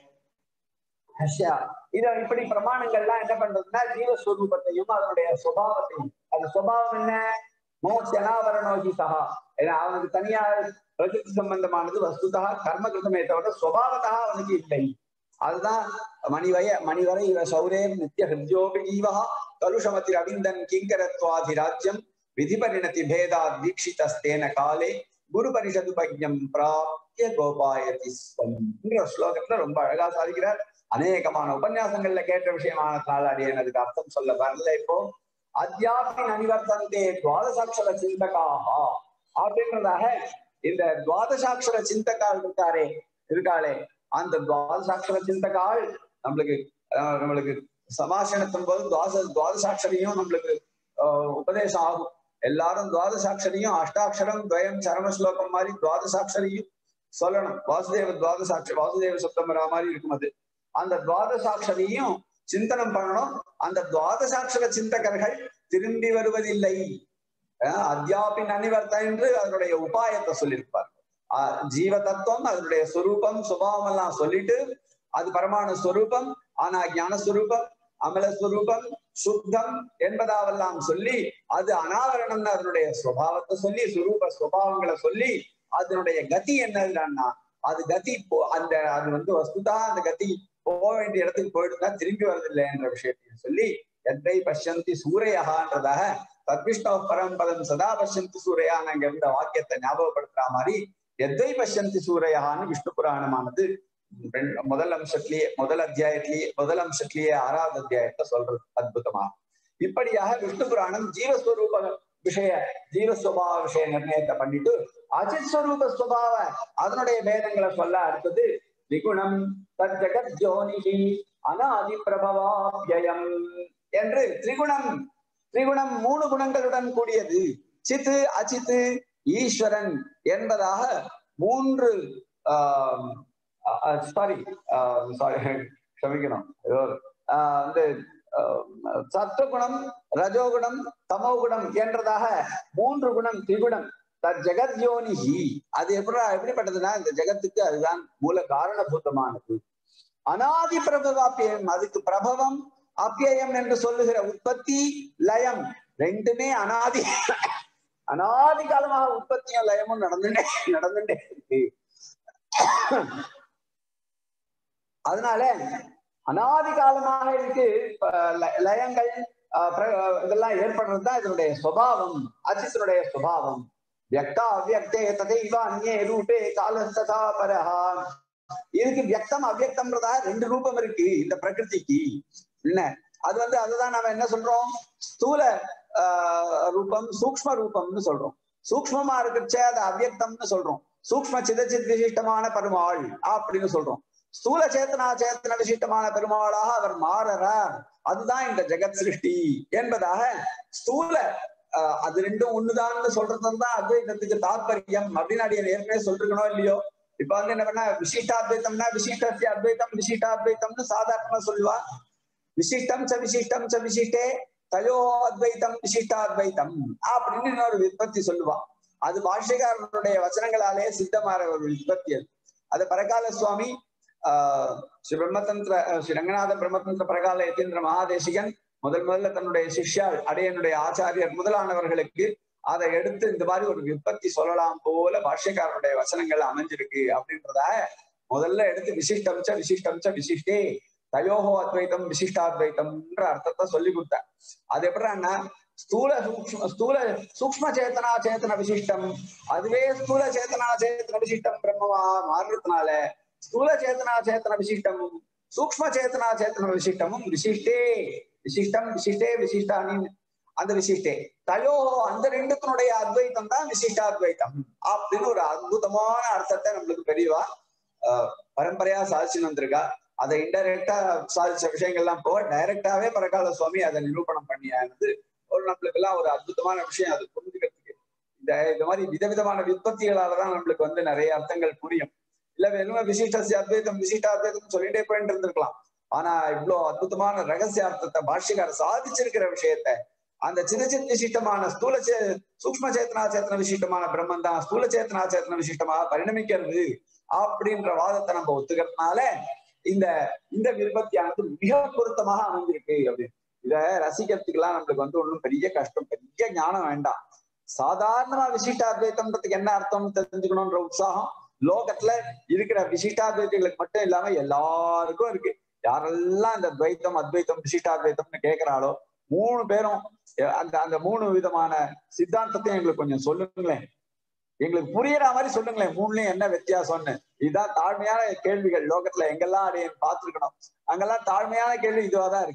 இத இப்படி பிரமாணங்கள்லாம் என்ன பண்றதுன்னா ஜீவஸ்வரூபத்தையும் அதனுடைய சுபாவத்தையும் அது சுபாவம் என்ன மோட்சனாவரணோகி சகா ஏன்னா அவனுக்கு தனியா பிரகிருதி சம்பந்தமானது வஸ்துதா கர்ம கிருதமே தவிர சுபாவத்தா அவனுக்கு இல்லை அதுதான் மணிவய மணிவரை இவ சௌரே நித்திய ஹிருத்யோபி ஜீவா கலுஷமதி ரவிந்தன் கிங்கரத்வாதிராஜ்யம் விதிபரிணதி பேதா தீட்சிதஸ்தேன காலே குரு பரிஷது பக்யம் பிராப்திய கோபாயதி ஸ்வம்ன்ற ஸ்லோகத்துல ரொம்ப அழகா சாதிக்கிறார் அநேகமான உபன்யாசங்கள்ல கேட்ட விஷயமானதுனால அடி எனக்கு அர்த்தம் சொல்ல வரல இப்போ அத்தியாபி அனிவர்த்தந்தே துவாதசாட்சர சிந்தகாஹா அப்படின்றதாக இந்த துவாதசாட்சர சிந்தகால் இருக்காரே இருக்காளே அந்த துவாதசாட்சர சிந்தகால் நம்மளுக்கு அஹ், நம்மளுக்கு சமாசனத்தின் போது துவாத துவாதசாட்சரியும் நம்மளுக்கு ஆஹ், உபதேசம் ஆகும் எல்லாரும் துவாதசாட்சரியும் அஷ்டாட்சரம் துவயம் சரம ஸ்லோகம் மாதிரி துவாதசாட்சரியும் சொல்லணும் வாசுதேவ துவாதசாட்ச வாசுதேவ சப்தமரா மாதிரி இருக்கும் அது அந்த துவாதசாட்சரியும் சிந்தனம் பண்ணணும் அந்த துவாதசாட்சர சிந்தகர்கள் திரும்பி வருவதில்லை அஹ் அத்தியாபின் அனிவர்த்த என்று அதனுடைய உபாயத்தை சொல்லியிருப்பார் ஆஹ் ஜீவ தத்துவம் அதனுடைய சொரூபம் சுபாவம் எல்லாம் சொல்லிட்டு அது பரமாணு ஸ்வரூபம் ஆனா ஞான ஸ்வரூபம் அமல ஸ்வரூபம் சுத்தம் என்பதாவெல்லாம் சொல்லி அது அனாவரணம்னு அதனுடைய சுபாவத்தை சொல்லி சுரூப சுபாவங்களை சொல்லி அதனுடைய கதி என்னதுன்னா அது கதி போ- அந்த அது வந்து வஸ்துதா அந்த கதி போக வேண்டிய இடத்துக்கு போயிட்டுனா திரும்பி வரதில்லை என்ற விஷயத்தையும் சொல்லி எத்தை பஷ்யந்தி சூரையகான்றதாக தத்விஷ்ணோ பரம்பதம் சதா பஷ்யந்தி சூரையான் அங்க இருந்த வாக்கியத்தை ஞாபகப்படுத்துற மாதிரி எத்தை பஷ்யந்தி சூரையகான்னு விஷ்ணு புராணமானது ரெண்டு- முதல் அம்சத்திலேயே முதல் அத்தியாயத்திலேயே முதல் அம்சத்திலேயே ஆறாவது அத்தியாயத்தை சொல்றது அற்புதமா இப்படியாக விஷ்ணு புராணம் ஜீவஸ்வரூப விஷய ஜீவஸ்வபாவ விஷய நிர்ணயத்தை பண்ணிட்டு அஜித் ஸ்வரூப ஸ்வபாவ அதனுடைய பேதங்களை சொல்ல அடுத்தது திகுணம் தத் ஜெகத் ஜோனிகி அனாதி பிரபவாப்யயம் என்று திரிகுணம் திரிகுணம் மூணு குணங்களுடன் கூடியது சித்து அச்சித்து ஈஸ்வரன் என்பதாக மூன்று சாரி சாரி க்ஷமிக்கணும் ஏதோ ஆஹ் வந்து ஆஹ் சத்துவகுணம் ரஜோகுணம் தமோகுணம் என்றதாக மூன்று குணம் திரிகுணம் தத் ஜெகத் யோனிஹி அது எப்படி எப்படிப்பட்டதுன்னா இந்த ஜெகத்துக்கு அதுதான் மூல காரணபூதமானது அனாதி பிரபவாப்பியம் அதுக்கு பிரபவம் அப்பியம் என்று சொல்லுகிற உற்பத்தி லயம் ரெண்டுமே அனாதி அனாதி காலமாக உற்பத்தியும் லயமும் நடந்துட்டே நடந்துட்டே இருக்கு அதனால அனாதி காலமாக இருக்கு இப்ப ல- லயங்கள் ஆஹ் பிர- இதெல்லாம் ஏற்படுறதுதான் இதனுடைய சுபாவம் அச்சித்தனுடைய சுபாவம் வியக்தா அவ்வியக்தே ததைவ அந்நே ரூபே காலஸ்ததா பரஹா இதுக்கு வியக்தம் அவ்வியக்தம்ன்றதா ரெண்டு ரூபம் இருக்கு இந்த பிரகிருதிக்கு என்ன அது வந்து அதுதான் நாம என்ன சொல்றோம் ஸ்தூல ஆஹ் ரூபம் சூக்ஷ்ம ரூபம்னு சொல்றோம் சூக்ஷ்மமா இருக்கிறச்சே அது அவ்வியக்தம்னு சொல்றோம் சூக்ஷ்ம சிதச்சித் விசிஷ்டமான பெருமாள் அப்படின்னு சொல்றோம் ஸ்தூல சேத்தனா சேத்தன விசிஷ்டமான பெருமாளாக அவர் மாறறார் அதுதான் இந்த ஜெகத் சிருஷ்டி என்பதாக ஸ்தூல ஆஹ் அது ரெண்டும் ஒண்ணுதான்னு சொல்றதுதான் அத்வைதத்துக்கு தாற்பயம் அப்படின்னு அடியன் ஏற்கனவே சொல்லிருக்கணும் இல்லையோ இப்ப வந்து என்ன பண்ணா விசிஷ்டாத்வைத்தம்னா விசிஷ்டசிய அத்வைத்தம் விசிஷ்டாத்வைத்தம்னு சாதாரணமா சொல்லுவா விசிஷ்டம் ச விசிஷ்டம் ச விசிஷ்டே தயோ அத்வைத்தம் விசிஷ்டாத்வைத்தம் அப்படின்னு இன்னொரு விற்பத்தி சொல்லுவா அது பாஷ்யக்காரனுடைய வசனங்களாலே சித்தமாற ஒரு விற்பத்தி அது அது பரகால சுவாமி ஆஹ் ஸ்ரீ பிரம்மதந்திர அஹ் ஸ்ரீ ரங்கநாத பிரம்மதந்திர பரகால யதீந்திர மகாதேசிகன் முதல் முதல்ல தன்னுடைய சிஷ்யாள் அடையனுடைய ஆச்சாரியர் முதலானவர்களுக்கு அதை எடுத்து இந்த மாதிரி ஒரு விற்பத்தி சொல்லலாம் போல பாஷ்யக்காரனுடைய வசனங்கள் அமைஞ்சிருக்கு அப்படின்றத முதல்ல எடுத்து விசிஷ்டம்ச விசிஷ்டம்ச விசிஷ்டே தயோகோ அத்வைத்தம் விசிஷ்டாத்வைத்தம்ன்ற அர்த்தத்தை சொல்லி கொடுத்தார் அது எப்படின்னா ஸ்தூல சூக்ஷ்ம ஸ்தூல சூக்ஷ்ம சேத்தனா சேத்தன விசிஷ்டம் அதுவே ஸ்தூல சேத்தனா சேத்தன விசிஷ்டம் பிரம்மமா மாறுறதுனால ஸ்தூல சேத்தனா சேத்தன விசிஷ்டமும் சூக்ஷ்ம சேத்தனா சேத்தன விசிஷ்டமும் விசிஷ்டே விசிஷ்டம் விசிஷ்டே விசிஷ்டானி அந்த விசிஷ்டே தயோ அந்த ரெண்டுத்தினுடைய அத்வைத்தம் தான் விசிஷ்டாத்வைத்தம் அப்படின்னு ஒரு அற்புதமான அர்த்தத்தை நம்மளுக்கு பெரியவா ஆஹ் பரம்பரையா சாதிச்சுன்னு வந்திருக்கா அதை இன்டைரக்டா சாதிச்ச விஷயங்கள்லாம் போக டைரக்டாவே பரகால சுவாமி அதை நிரூபணம் பண்ணியானது ஒரு நம்மளுக்கு எல்லாம் ஒரு அற்புதமான விஷயம் அது புரிஞ்சுக்கிறதுக்கு இந்த இந்த மாதிரி விதவிதமான விற்பத்திகளாலதான் நம்மளுக்கு வந்து நிறைய அர்த்தங்கள் புரியும் இல்ல வெறும் விசிஷ்டசி அத்வைத்தம் விசிஷ்ட அத்வைத்தம் சொல்லிட்டே போயிட்டு இருந்திருக்கலாம் ஆனா இவ்வளவு அற்புதமான ரகசிய அர்த்தத்தை பாஷ்யக்காரர் சாதிச்சிருக்கிற விஷயத்த அந்த சிதச்சித் விசிஷ்டமான ஸ்தூல சே சூக்ம சேத்தனா சேத்தன விசிஷ்டமான பிரம்மன் தான் ஸ்தூல சேத்தனா சேத்தன விசிஷ்டமாக பரிணமிக்கிறது அப்படின்ற வாதத்தை நம்ம ஒத்துக்கிறதுனால இந்த இந்த விருப்பத்தியானது மிக பொருத்தமாக அமைஞ்சிருக்கு அப்படின்னு இத ரசிக்கிறதுக்கெல்லாம் நம்மளுக்கு வந்து ஒண்ணும் பெரிய கஷ்டம் பெரிய ஞானம் வேண்டாம் சாதாரணமா விசிஷ்டாத்வைத்தம்ன்றதுக்கு என்ன அர்த்தம் தெரிஞ்சுக்கணும்ன்ற உற்சாகம் லோகத்துல இருக்கிற விசிஷ்டாத்வைத்திகளுக்கு மட்டும் இல்லாம எல்லாருக்கும் இருக்கு யாரெல்லாம் இந்த துவைத்தம் அத்வைத்தம் விசிஷ்டாத்வைத்தம்னு கேட்கிறாளோ மூணு பேரும் அந்த அந்த மூணு விதமான சித்தாந்தத்தையும் எங்களுக்கு கொஞ்சம் சொல்லுங்களேன் எங்களுக்கு புரியற மாதிரி சொல்லுங்களேன் மூணுலயும் என்ன வித்தியாசம்னு இதுதான் தாழ்மையான கேள்விகள் லோகத்துல எங்கெல்லாம் அடையன் பார்த்திருக்கணும் அங்கெல்லாம் தாழ்மையான கேள்வி இதுவாதான் இருக்கு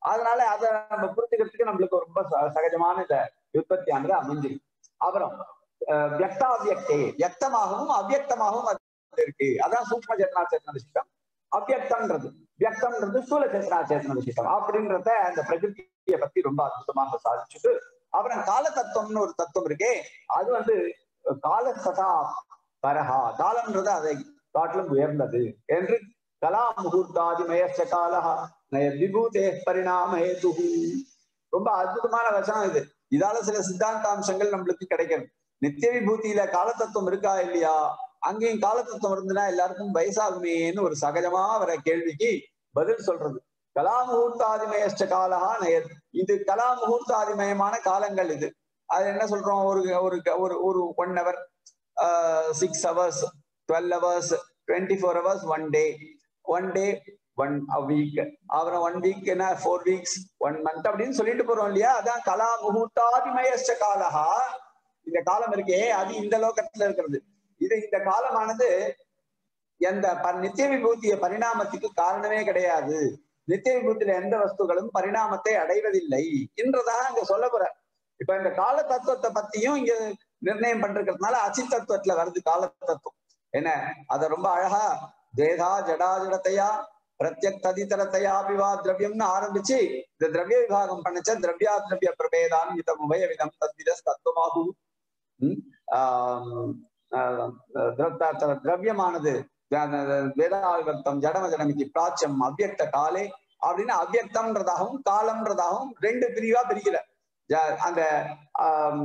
அதனால அதை நம்ம புரிஞ்சுக்கிறதுக்கு நம்மளுக்கு ரொம்ப ச- சகஜமான இந்த உற்பத்தியானது அமைஞ்சிருக்கு அப்புறம் அஹ், வியக்தாவியக்தே வியக்தமாகவும் அவ்வியக்தமாகவும் அது இருக்கு அதான் சூக்ம சேத்தனா சேத்தன விசிஷ்டம் அவ்வியக்தம்ன்றது வியக்தம்ன்றது ஸ்தூல சேத்தனா சேத்தன விசிஷ்டம் அப்படின்றத அந்த பிரகிருதியை பத்தி ரொம்ப அற்புதமாக சாதிச்சுட்டு அப்புறம் கால தத்துவம்னு ஒரு தத்துவம் இருக்கே அது வந்து கால சதா பரஹா காலம்ன்றது அதை காட்டிலும் உயர்ந்தது என்று கலா முகூர்த்தாதிமயச்ச காலஹா நய விபூதே பரிணாம ஹேதுஹு ரொம்ப அற்புதமான வசனம் இது இதால சில சித்தாந்தாம்சங்கள் நம்மளுக்கு கிடைக்கிறது நித்திய விபூதியில காலத்தத்துவம் இருக்கா இல்லையா அங்கேயும் காலத்தத்துவம் இருந்துன்னா எல்லாருக்கும் வயசாகுமேன்னு ஒரு சகஜமா வர கேள்விக்கு பதில் சொல்றது கலா முகூர்த்தாதிமயச்ச காலஹா நயத் இது கலா முகூர்த்தாதிமயமான காலங்கள் இது அது என்ன சொல்றோம் ஒரு ஒரு ஒரு ஒரு one hour six hours twelve hours twenty four hours one day one day one week அப்புறம் ஒன் வீக் என்ன ஃபோர் வீக்ஸ் ஒன் மந்த் அப்படின்னு சொல்லிட்டு போறோம் இல்லையா அதான் கலா முகூர்த்தாதிமயஸ்ட காலஹா இந்த காலம் இருக்கே அது இந்த லோகத்துல இருக்கிறது இது இந்த காலமானது எந்த ப- நித்திய விபூதிய பரிணாமத்துக்கு காரணமே கிடையாது நித்திய விபூத்தியில எந்த வஸ்துகளும் பரிணாமத்தை அடைவதில்லை என்றதாக அங்க சொல்ல போற இப்ப இந்த கால தத்துவத்தை பத்தியும் இங்க நிர்ணயம் பண்றதுனால அசி தத்துவத்துல வருது கால தத்துவம் என்ன அத ரொம்ப அழகா தேதா ஜடா ஜடத்தையா பிரத்யக் ததிதரத்தையா விவா திரவியம்னு ஆரம்பிச்சு இந்த திரவிய விபாகம் பண்ணச்ச திரவியா திரவிய பிரபேதான் இதம் உபய விதம் தத்வித தத்துவமாகு ம், ஆம், ஆஹ், திர- த- திரவியமானது வேதாவிபக்தம் ஜடம ஜடமிக்கு பிராச்சியம் அவ்யக்த காலே அப்படின்னு அவ்யக்தம்ன்றதாகவும் காலம்ன்றதாகவும் ரெண்டு பிரிவா பிரிக்கிற ஜ- அந்த ஆம்,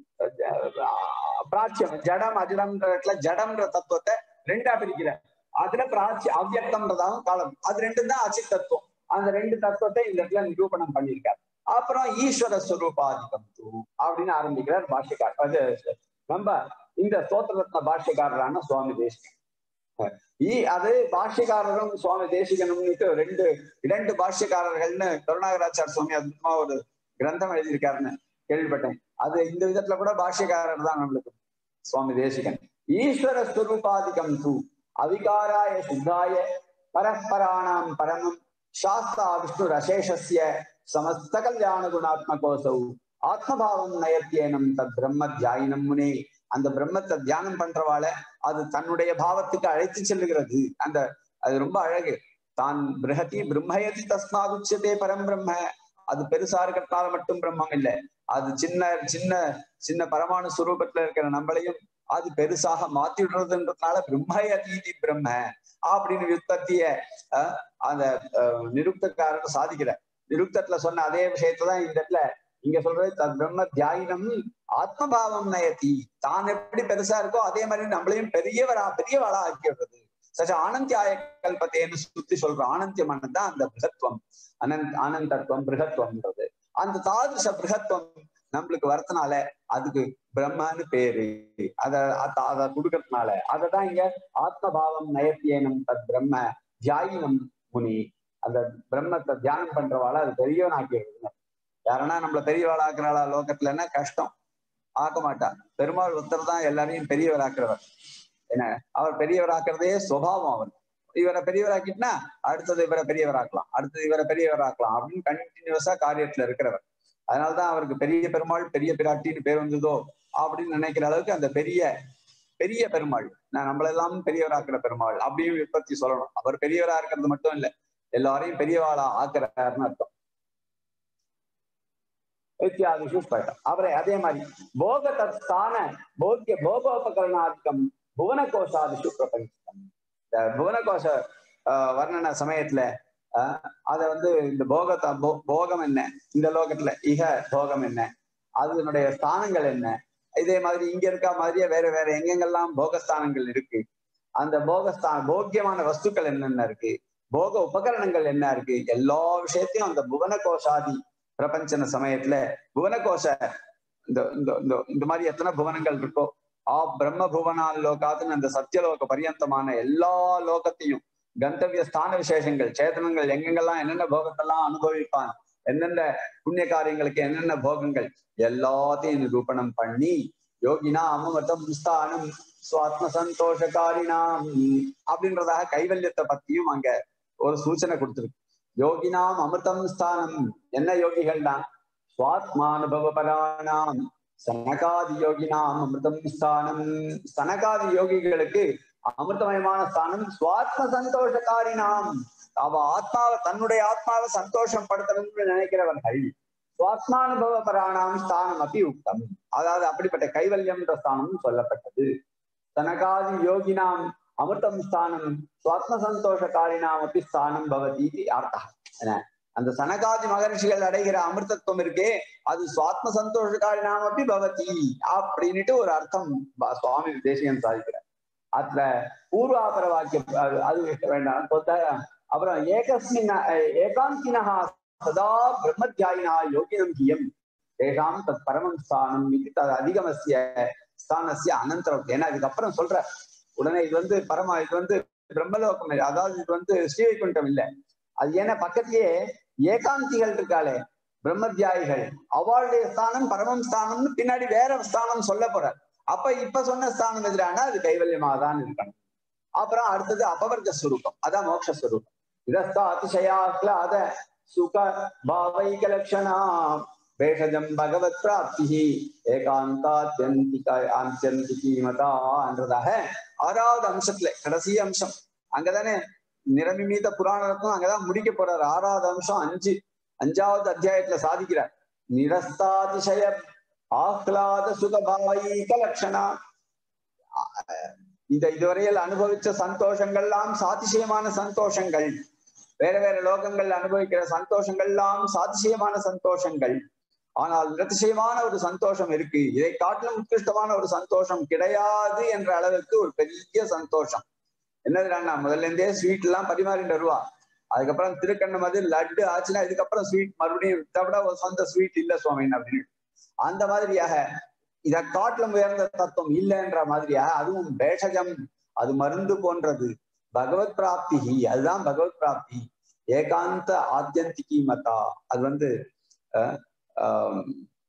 ஜ- பிராச்சியம் ஜடம் அஜடம்ன்ற ஜடம்ன்ற தத்துவத்தை ரெண்டா பிரிக்கிற அதுல பிராச்சி அவ்யக்தம்ன்றதாகவும் காலம் அது ரெண்டும் தான் அச்சி தத்துவம் அந்த ரெண்டு தத்துவத்தை இந்த இடத்துல நிரூபணம் பண்ணியிருக்கார் அப்புறம் ஈஸ்வர ஸ்வரூபாதிகம் தூ அப்படின்னு ஆரம்பிக்கிறார் பாஷ்யக்கார் அது நம்ம இந்த ஸ்தோத்திரத்ன பாஷ்யக்காரரான சுவாமி தேசிகன் ஈ அது பாஷ்யக்காரரும் சுவாமி தேசிகனும்னுட்டு ரெண்டு இரண்டு பாஷ்யக்காரர்கள்னு கருணாகராச்சார் சுவாமி அற்புதமா ஒரு கிரந்தம் எழுதியிருக்காருன்னு கேள்விப்பட்டேன் அது இந்த விதத்துல கூட பாஷ்யக்காரர் தான் நம்மளுக்கு சுவாமி தேசிகன் ஈஸ்வர ஸ்வரூபாதிகம் தூ அவிகாராய சுத்தாய பரஸ்பராணாம் பரமம் சாஸ்தா விஷ்ணு ரசேஷஸ்ய சமஸ்த கல்யாண குணாத்மகோசௌ ஆத்மபாவம் நயத்தியேனம் தத் பிரம்ம தியாயினம் முனே அந்த பிரம்மத்தை தியானம் பண்றவாள அது தன்னுடைய பாவத்துக்கு அழைத்து செல்லுகிறது அந்த அது ரொம்ப அழகு தான் பிரகதி பிரம்மயதி தஸ்மாத் உச்சதே பரம் பிரம்ம அது பெருசா இருக்கிறதுனால மட்டும் பிரம்மம் இல்லை அது சின்ன சின்ன சின்ன பரமாணு சுரூபத்துல இருக்கிற நம்மளையும் அது பெருசாக மாத்தி விடுறதுன்றதுனால பிரம்மயதீதி பிரம்ம அப்படின்னு விற்பத்திய அந்த அஹ், நிருக்தக்காரர் சாதிக்கிற நிருக்தத்துல சொன்ன அதே விஷயத்தான் இந்த இடத்துல இங்க சொல்றது தத் பிரம்ம தியாயினம் ஆத்மபாவம் நயத்தி தான் எப்படி பெருசா இருக்கோ அதே மாதிரி நம்மளையும் பெரியவரா பெரியவாளா ஆக்கி விடுறது சச்ச ஆனந்தியாய கல்பத்தேன்னு சுத்தி சொல்றோம் ஆனந்தியமானது தான் அந்த பிருகத்துவம் அனந்த் ஆனந்தத்துவம் பிருகத்துவம்ன்றது அந்த தாதுஷ பிருகத்துவம் நம்மளுக்கு வரதுனால அதுக்கு பிரம்மன்னு பேரு அத அத- அத கொடுக்கறதுனால அததான் இங்க ஆத்மபாவம் நயத்தியேனம் தத் பிரம்ம தியாயினம் முனி அந்த பிரம்மத்தை தியானம் பண்றவாள அது பெரியவன் ஆக்கிடுறது யாருன்னா நம்மள பெரியவாள் ஆக்குறாளா லோகத்துலன்னா கஷ்டம் ஆக்க மாட்டா பெருமாள் ஒருத்தர் தான் எல்லாரையும் பெரியவர் ஆக்குறவர் என்ன அவர் பெரியவர் ஆக்குறதே சுபாவம் அவர் இவரை பெரியவராக்கிட்டுனா அடுத்தது இவரை பெரியவராக்கலாம் அடுத்தது இவரை பெரியவராக்கலாம் அப்படின்னு கண்டினியூஸா காரியத்துல இருக்கிறவர் அதனாலதான் அவருக்கு பெரிய பெருமாள் பெரிய பிராட்டின்னு பேர் வந்ததோ அப்படின்னு நினைக்கிற அளவுக்கு அந்த பெரிய பெரிய பெருமாள் நான் நம்மளெல்லாம் பெரியவராக்குற பெருமாள் அப்படின்னு விற்பத்தி சொல்லணும் அவர் பெரியவரா இருக்கிறது மட்டும் இல்ல எல்லாரையும் பெரியவாளா ஆக்குறாருன்னு அர்த்தம் இத்தியாதிஷு ஸ்பஷ்டம் அவரை அதே மாதிரி போக தத்தான போக்கிய போகோபகரணாதிக்கம் புவன கோஷாதிஷு பிரபஞ்சம் இந்த புவனகோஷ ஆஹ், வர்ணன சமயத்துல ஆஹ், அத வந்து இந்த போகத்தை போ- போகம் என்ன இந்த லோகத்துல இக போகம் என்ன அதனுடைய ஸ்தானங்கள் என்ன இதே மாதிரி இங்க இருக்க மாதிரியே வேற வேற எங்கெங்கெல்லாம் போகஸ்தானங்கள் இருக்கு அந்த போகஸ்தான போக்கியமான வஸ்துக்கள் என்னென்ன இருக்கு போக உபகரணங்கள் என்ன இருக்கு எல்லா விஷயத்தையும் அந்த புவன கோஷாதி பிரபஞ்சன சமயத்துல புவனகோஷ இந்த இந்த இந்த- இந்த மாதிரி எத்தனை புவனங்கள் இருக்கோ ஆ பிரம்ம புவனால் லோகாத்துன்னு அந்த சத்தியலோக பரியந்தமான எல்லா லோகத்தையும் கந்தவிய ஸ்தான விசேஷங்கள் சேதனங்கள் எங்கெங்கெல்லாம் என்னென்ன போகத்தெல்லாம் அனுபவிப்பான் எந்தெந்த புண்ணிய காரியங்களுக்கு என்னென்ன போகங்கள் எல்லாத்தையும் நிரூபணம் பண்ணி யோகினா அமமதம் ஸ்தானம் சுவாத்ம சந்தோஷகாரினாம் அப்படின்றதாக கைவல்யத்தை பத்தியும் அங்க ஒரு சூச்சனை கொடுத்திருக்கு யோகினாம் அமிர்தம் ஸ்தானம் என்ன யோகிகள்னா சுவாத்மானுபவ பராணாம் சனகாதி யோகினாம் அமிர்தம் ஸ்தானம் சனகாதி யோகிகளுக்கு அமிர்தமயமான ஸ்தானம் சுவாத்ம சந்தோஷக்காரினாம் அவ ஆத்மாவை தன்னுடைய ஆத்மாவை சந்தோஷம் படுத்தணும்னு நினைக்கிறவர்கள் சுவாத்மானுபவ பராணாம் ஸ்தானம் அப்படி உக்தம் அதாவது அப்படிப்பட்ட கைவல்யம்ன்ற ஸ்தானம் சொல்லப்பட்டது சனகாதி யோகினாம் அமிர்தம் ஸ்தானம் சுவாத்ம சந்தோஷக்காரினாம் அப்படி ஸ்தானம் பவதி இது அர்த்தம் என்ன அந்த சனகாதி மகர்ஷிகள் அடைகிற அமிர்தத்துவம் இருக்கே அது சுவாத்ம சந்தோஷக்காரினாம் அப்படி பவதி அப்படின்னுட்டு ஒரு அர்த்தம் ப- சுவாமி தேசிகன் சாதிக்கிறார் அதுல பூர்வாபர வாக்கியம் அது- அது வேண்டாம் பொறுத்த- அப்புறம் ஏகஸ்மின் அஹ், ஏகாந்தினஹா சதா பிரம்மத்தியாயினா யோகினம் கியம் தேஷாம் தத் பரமம் ஸ்தானம் இது தது அதிகமசிய ஸ்தானசிய அனந்தரம் ஏன்னா இதுக்கப்புறம் சொல்ற உடனே இது வந்து பரம இது வந்து பிரம்மலோகம் இல்லை. அதாவது இது வந்து ஸ்ரீவைகுண்டம் இல்லை அது ஏன்னா பக்கத்திலேயே ஏகாந்திகள் இருக்காளே பிரம்மத்தியாயிகள் அவளுடைய ஸ்தானம் பரமம் ஸ்தானம்னு பின்னாடி வேற ஸ்தானம் சொல்ல போறார் அப்ப இப்ப சொன்ன ஸ்தானம் எதிரானா அது கைவல்யமாக தான் இருக்கணும் அப்புறம் அடுத்தது அபவர்க்க ஸ்வரூபம் அதான் மோட்ச ஸ்வரூபம் இதஸ்தா அதிசயாஹ்லாத சுக பாவைக லட்சணா பேஷஜம் பகவத் பிராப்தி ஏகாந்தாத்யந்திக ஆந்தியந்திகீமதான்றதாக ஆறாவது அம்சத்துல கடைசி அம்சம் அங்கதானே நிரமிமீத புராண ரத்னம் அங்கதான் முடிக்க போறாரு ஆறாவது அம்சம் அஞ்சு அஞ்சாவது அத்தியாயத்துல சாதிக்கிறார் நிரஸ்தாதிசய ஆஹ்லாத சுகபாவைக லட்சணா அஹ் இந்த இதுவரையில் அனுபவிச்ச சந்தோஷங்கள்லாம் சாதிசயமான சந்தோஷங்கள் வேற வேற லோகங்கள் அனுபவிக்கிற சந்தோஷங்கள்லாம் சாதிசயமான சந்தோஷங்கள் ஆனால் நிரதிசயமான ஒரு சந்தோஷம் இருக்கு இதை காட்டிலும் உத்கிருஷ்டமான ஒரு சந்தோஷம் கிடையாது என்ற அளவுக்கு ஒரு பெரிய சந்தோஷம் என்னதுடா முதல்ல இருந்தே ஸ்வீட் எல்லாம் பரிமாறிட்டு வருவா அதுக்கப்புறம் திருக்கண்ணம் அது லட்டு ஆச்சுன்னா இதுக்கப்புறம் ஸ்வீட் மறுபடியும் இதை விட ஒரு சொந்த ஸ்வீட் இல்ல சுவாமின் அப்படின்னு அந்த மாதிரியாக இதை காட்டிலும் உயர்ந்த தத்துவம் இல்லைன்ற மாதிரியாக அதுவும் பேஷஜம் அது மருந்து போன்றது பகவத் பிராப்தி அதுதான் பகவத் பிராப்தி ஏகாந்த ஆத்தியந்திகி மதா அது வந்து அஹ், ஆம்,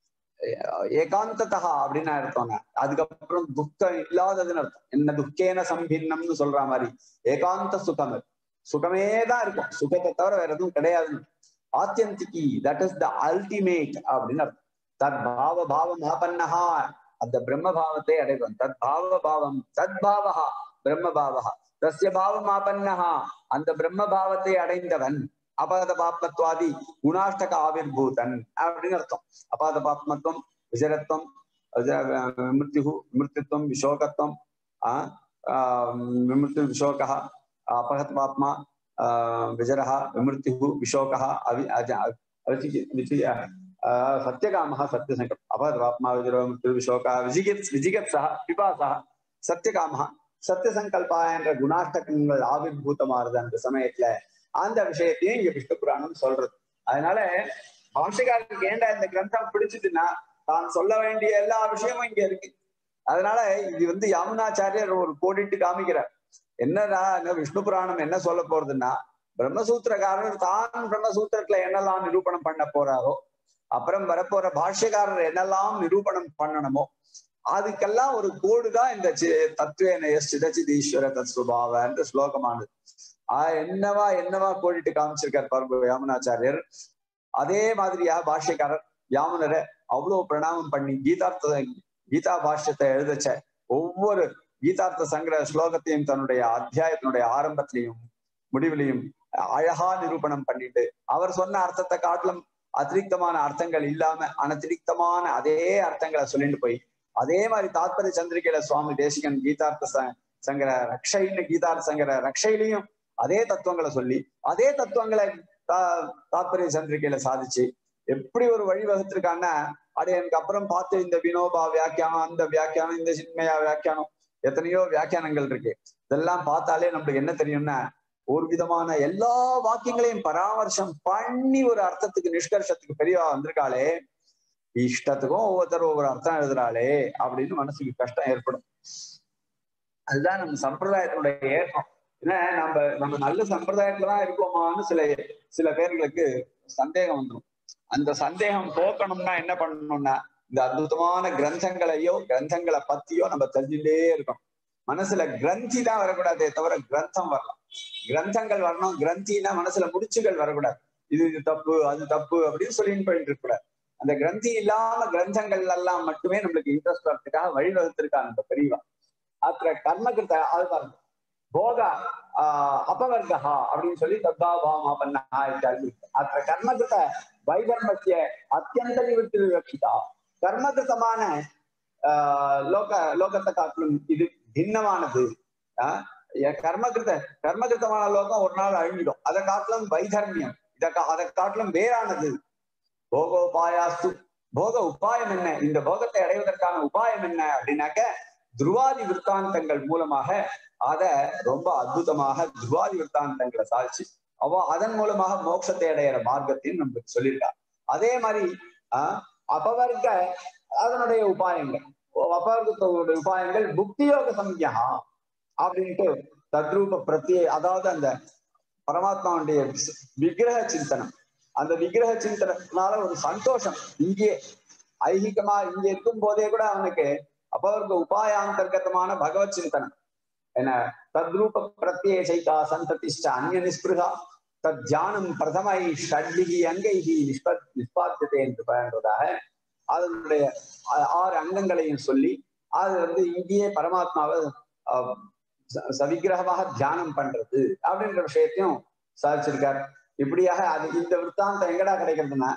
ஏகாந்ததா அப்படின்னு அர்த்தம்ங்க அதுக்கப்புறம் துக்கம் இல்லாததுன்னு அர்த்தம் என்ன துக்கேன சம்பின்னம்னு சொல்ற மாதிரி ஏகாந்த சுகம் அது. சுகமே தான் இருக்கும் சுகத்தை தவிர வேற எதுவும் கிடையாதுன்னு ஆத்தியந்திகி தட் இஸ் த அல்டிமேட் அப்படின்னு அர்த்தம் தத் பாவ பாவம் ஆபன்னஹா அந்த பிரம்ம பாவத்தை அடைவன் தத் பாவ பாவம் தத் பாவஹா பிரம்ம பாவஹா தஸ்ய பாவம் ஆபன்னஹா அந்த பிரம்ம பாவத்தை அடைந்தவன் அபாத பாப்மத்வாதி குணாஷ்டக ஆவிர்பூதன் அப்படின்னு அர்த்தம் அபாத பாப்மத்துவம் விஜரத்துவம் மிருத்யு மிருத்யுத்வம் விஷோகத்துவம் விமிருத்து விஷோக அபகத் பாப்மா விஜரः விமிருத்யு விஷோகः அவி அஜ அவிச்சி விச்சி சத்தியகாமः சத்தியசங்கல்ப அபகத் பாப்மா விஜரோ மிருத்யு விஷோகः விஜிகித் விஜிகத்சः பிபாசः சத்தியகாமः சத்தியசங்கல்பா என்ற குணாஷ்டகங்கள் ஆவிர்பூதமாறுது அந்த சமயத்துல அந்த விஷயத்தையும் இங்க விஷ்ணு புராணம் சொல்றது அதனால பாஷகாரருக்கு ஏண்டா இந்த கிரந்தம் பிடிச்சதுன்னா தான் சொல்ல வேண்டிய எல்லா விஷயமும் இங்க இருக்கு அதனால இது வந்து யாமுனாச்சாரியர் ஒரு கோடிட்டு காமிக்கிறார் என்னடா என்ன விஷ்ணு புராணம் என்ன சொல்ல போறதுன்னா பிரம்மசூத்திரக்காரர் தான் பிரம்மசூத்திரத்துல என்னெல்லாம் நிரூபணம் பண்ண போறாரோ அப்புறம் வரப்போற பாஷ்யக்காரர் என்னெல்லாம் நிரூபணம் பண்ணணுமோ அதுக்கெல்லாம் ஒரு கோடு தான் இந்த தத்துவேன சிதச்சித் ஈஸ்வர தத் சுபாவன்ற ஸ்லோகமானது ஆஹ் என்னவா என்னவா கோடிட்டு காமிச்சிருக்கார் பாருங்க யாமுனாச்சாரியர் அதே மாதிரியா பாஷ்யக்காரர் யாமுனரை அவ்வளவு பிரணாமம் பண்ணி கீதார்த்த கீதா பாஷ்யத்தை எழுதச்ச ஒவ்வொரு கீதார்த்த சங்கர ஸ்லோகத்தையும் தன்னுடைய அத்தியாயத்தினுடைய ஆரம்பத்திலையும் முடிவிலையும் அழகா நிரூபணம் பண்ணிட்டு அவர் சொன்ன அர்த்தத்தை காட்டிலும் அதிரிக்தமான அர்த்தங்கள் இல்லாம அனதிரிக்தமான அதே அர்த்தங்களை சொல்லிட்டு போய் அதே மாதிரி தாத்பரிய சந்திரிகையில சுவாமி தேசிகன் கீதார்த்த சங்கர ரக்ஷைன்னு கீதார்த்த சங்கர ரக்ஷையிலையும் அதே தத்துவங்களை சொல்லி அதே தத்துவங்களை தா தாத்பரிய சந்திரிகையில சாதிச்சு எப்படி ஒரு வழி வகுத்திருக்காங்கன்னா அடைய எனக்கு அப்புறம் பார்த்து இந்த வினோபா வியாக்கியானம் அந்த வியாக்கியானம் இந்த சின்மயா வியாக்கியானம் எத்தனையோ வியாக்கியானங்கள் இருக்கு இதெல்லாம் பார்த்தாலே நம்மளுக்கு என்ன தெரியும்னா ஒரு விதமான எல்லா வாக்கியங்களையும் பராமர்சம் பண்ணி ஒரு அர்த்தத்துக்கு நிஷ்கர்ஷத்துக்கு பெரியவா வந்திருக்காளே இஷ்டத்துக்கும் ஒவ்வொருத்தரும் ஒவ்வொரு அர்த்தம் எழுதுறாளே அப்படின்னு மனசுக்கு கஷ்டம் ஏற்படும் அதுதான் நம்ம சம்பிரதாயத்தினுடைய ஏற்றம் ஏன்னா நம்ம நம்ம நல்ல சம்பிரதாயத்துலதான் இருக்கோமான்னு சில சில பேர்களுக்கு சந்தேகம் வந்துடும் அந்த சந்தேகம் போக்கணும்னா என்ன பண்ணணும்னா இந்த அற்புதமான கிரந்தங்களையோ கிரந்தங்களை பத்தியோ நம்ம தெரிஞ்சுட்டே இருக்கணும் மனசுல கிரந்தி தான் வரக்கூடாதே தவிர கிரந்தம் வரலாம் கிரந்தங்கள் வரணும் கிரந்தினா மனசுல முடிச்சுகள் வரக்கூடாது இது இது தப்பு அது தப்பு அப்படின்னு சொல்லிட்டு போயிட்டு இருக்கக்கூடாது அந்த கிரந்தி இல்லாம கிரந்தங்கள் எல்லாம் மட்டுமே நம்மளுக்கு இன்ட்ரெஸ்ட் வரதுக்காக வழிவகுத்திருக்காங்க அந்த பெரியவா அப்புற கர்மகிருத்த அது பாருங்க போக ஆஹ் அபவர்கா அப்படின்னு சொல்லி தத்தாபாமா பண்ணா அத்த கர்மகிருத்த வைதர்மத்திய அத்தியந்த நிவர்த்தி ரட்சிதா கர்மகிருத்தமான ஆஹ் லோக லோகத்தை காட்டிலும் இது பின்னமானது ஆஹ் கர்மகிருத்த கர்மகிருத்தமான லோகம் ஒரு நாள் அழிஞ்சிடும் அதை காட்டிலும் வைதர்மியம் இதை அதை காட்டிலும் வேறானது போகோபாயாஸ்து போக உபாயம் என்ன இந்த போகத்தை அடைவதற்கான உபாயம் என்ன அப்படின்னாக்க துருவாதி விற்த்தாந்தங்கள் மூலமாக அத ரொம்ப அற்புதமாக துருவாதி விற்த்தாந்தங்களை சாதிச்சு அவ அதன் மூலமாக மோட்சத்தை அடையிற மார்க்கத்தையும் நம்மளுக்கு சொல்லியிருக்கா அதே மாதிரி ஆஹ் அபவர்க்க அதனுடைய உபாயங்கள் அபவர்க்கத்தோட உபாயங்கள் புக்தியோக சம்யா அப்படின்ட்டு தத்ரூப பிரத்திய அதாவது அந்த பரமாத்மாவுடைய விக்கிரக சிந்தனம் அந்த விக்கிரக சிந்தனத்தினால ஒரு சந்தோஷம் இங்கே ஐகிகமா இங்க இருக்கும் போதே கூட அவனுக்கு அபவர்க்க உபாயாந்தர்கதமான பகவத் சிந்தனம் என்ன தத்ரூப பிரத்யே சைதா சந்ததிஷ்ட அந்நிய நிஸ்பிருகா தத் தியானம் பிரதமை ஷட்லிகி அங்கைகி நிஷ்ப நிஷ்பாத்தியத்தை என்று பயன்றதாக அதனுடைய ஆறு அங்கங்களையும் சொல்லி அது வந்து இங்கேயே பரமாத்மாவை சவிக்கிரகமாக தியானம் பண்றது அப்படின்ற விஷயத்தையும் சாதிச்சிருக்கார் இப்படியாக அது இந்த விற்த்தாந்தம் எங்கடா கிடைக்கிறதுன்னா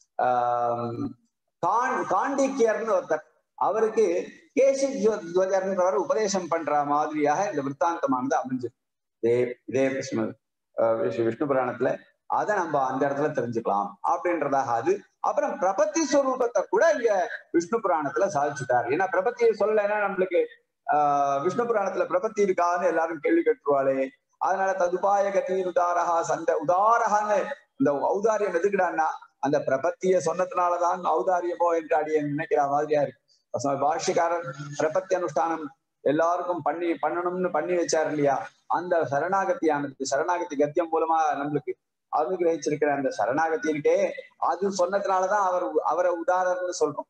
ஆஹ் கான் காண்டிக்கியர்னு ஒருத்தர் அவருக்கு கேசி துவஜர்ன்றவர் உபதேசம் பண்ற மாதிரியாக இந்த விற்த்தாந்தமானது அமைஞ்சிருக்கு இதே இதே விஷ்ணு விஷ்ணு புராணத்துல அதை நம்ம அந்த இடத்துல தெரிஞ்சுக்கலாம் அப்படின்றதாக அது அப்புறம் பிரபத்தி ஸ்வரூபத்தை கூட இங்க விஷ்ணு புராணத்துல சாதிச்சுட்டார் ஏன்னா பிரபத்தியை சொல்லலைன்னா நம்மளுக்கு ஆஹ் விஷ்ணு புராணத்துல பிரபத்தி இருக்கான்னு எல்லாரும் கேள்வி கேட்டுருவாளே அதனால ததுபாய கதி உதாரகா சந்த உதாரகான்னு இந்த ஔதாரியம் எதுக்குடான்னா அந்த பிரபத்திய சொன்னதுனாலதான் ஔதாரியமோ என்று அடிய நினைக்கிற மாதிரியா இருக்கு பாஷ்யக்காரர் பிரபத்தி அனுஷ்டானம் எல்லாருக்கும் பண்ணி பண்ணணும்னு பண்ணி வச்சாரு இல்லையா அந்த சரணாகத்தியானது சரணாகதி கத்தியம் மூலமா நம்மளுக்கு அனுகிரகிச்சிருக்கிற அந்த சரணாகதி இருக்கே அது சொன்னதுனாலதான் அவர் அவரை உதாரணம்னு சொல்றோம்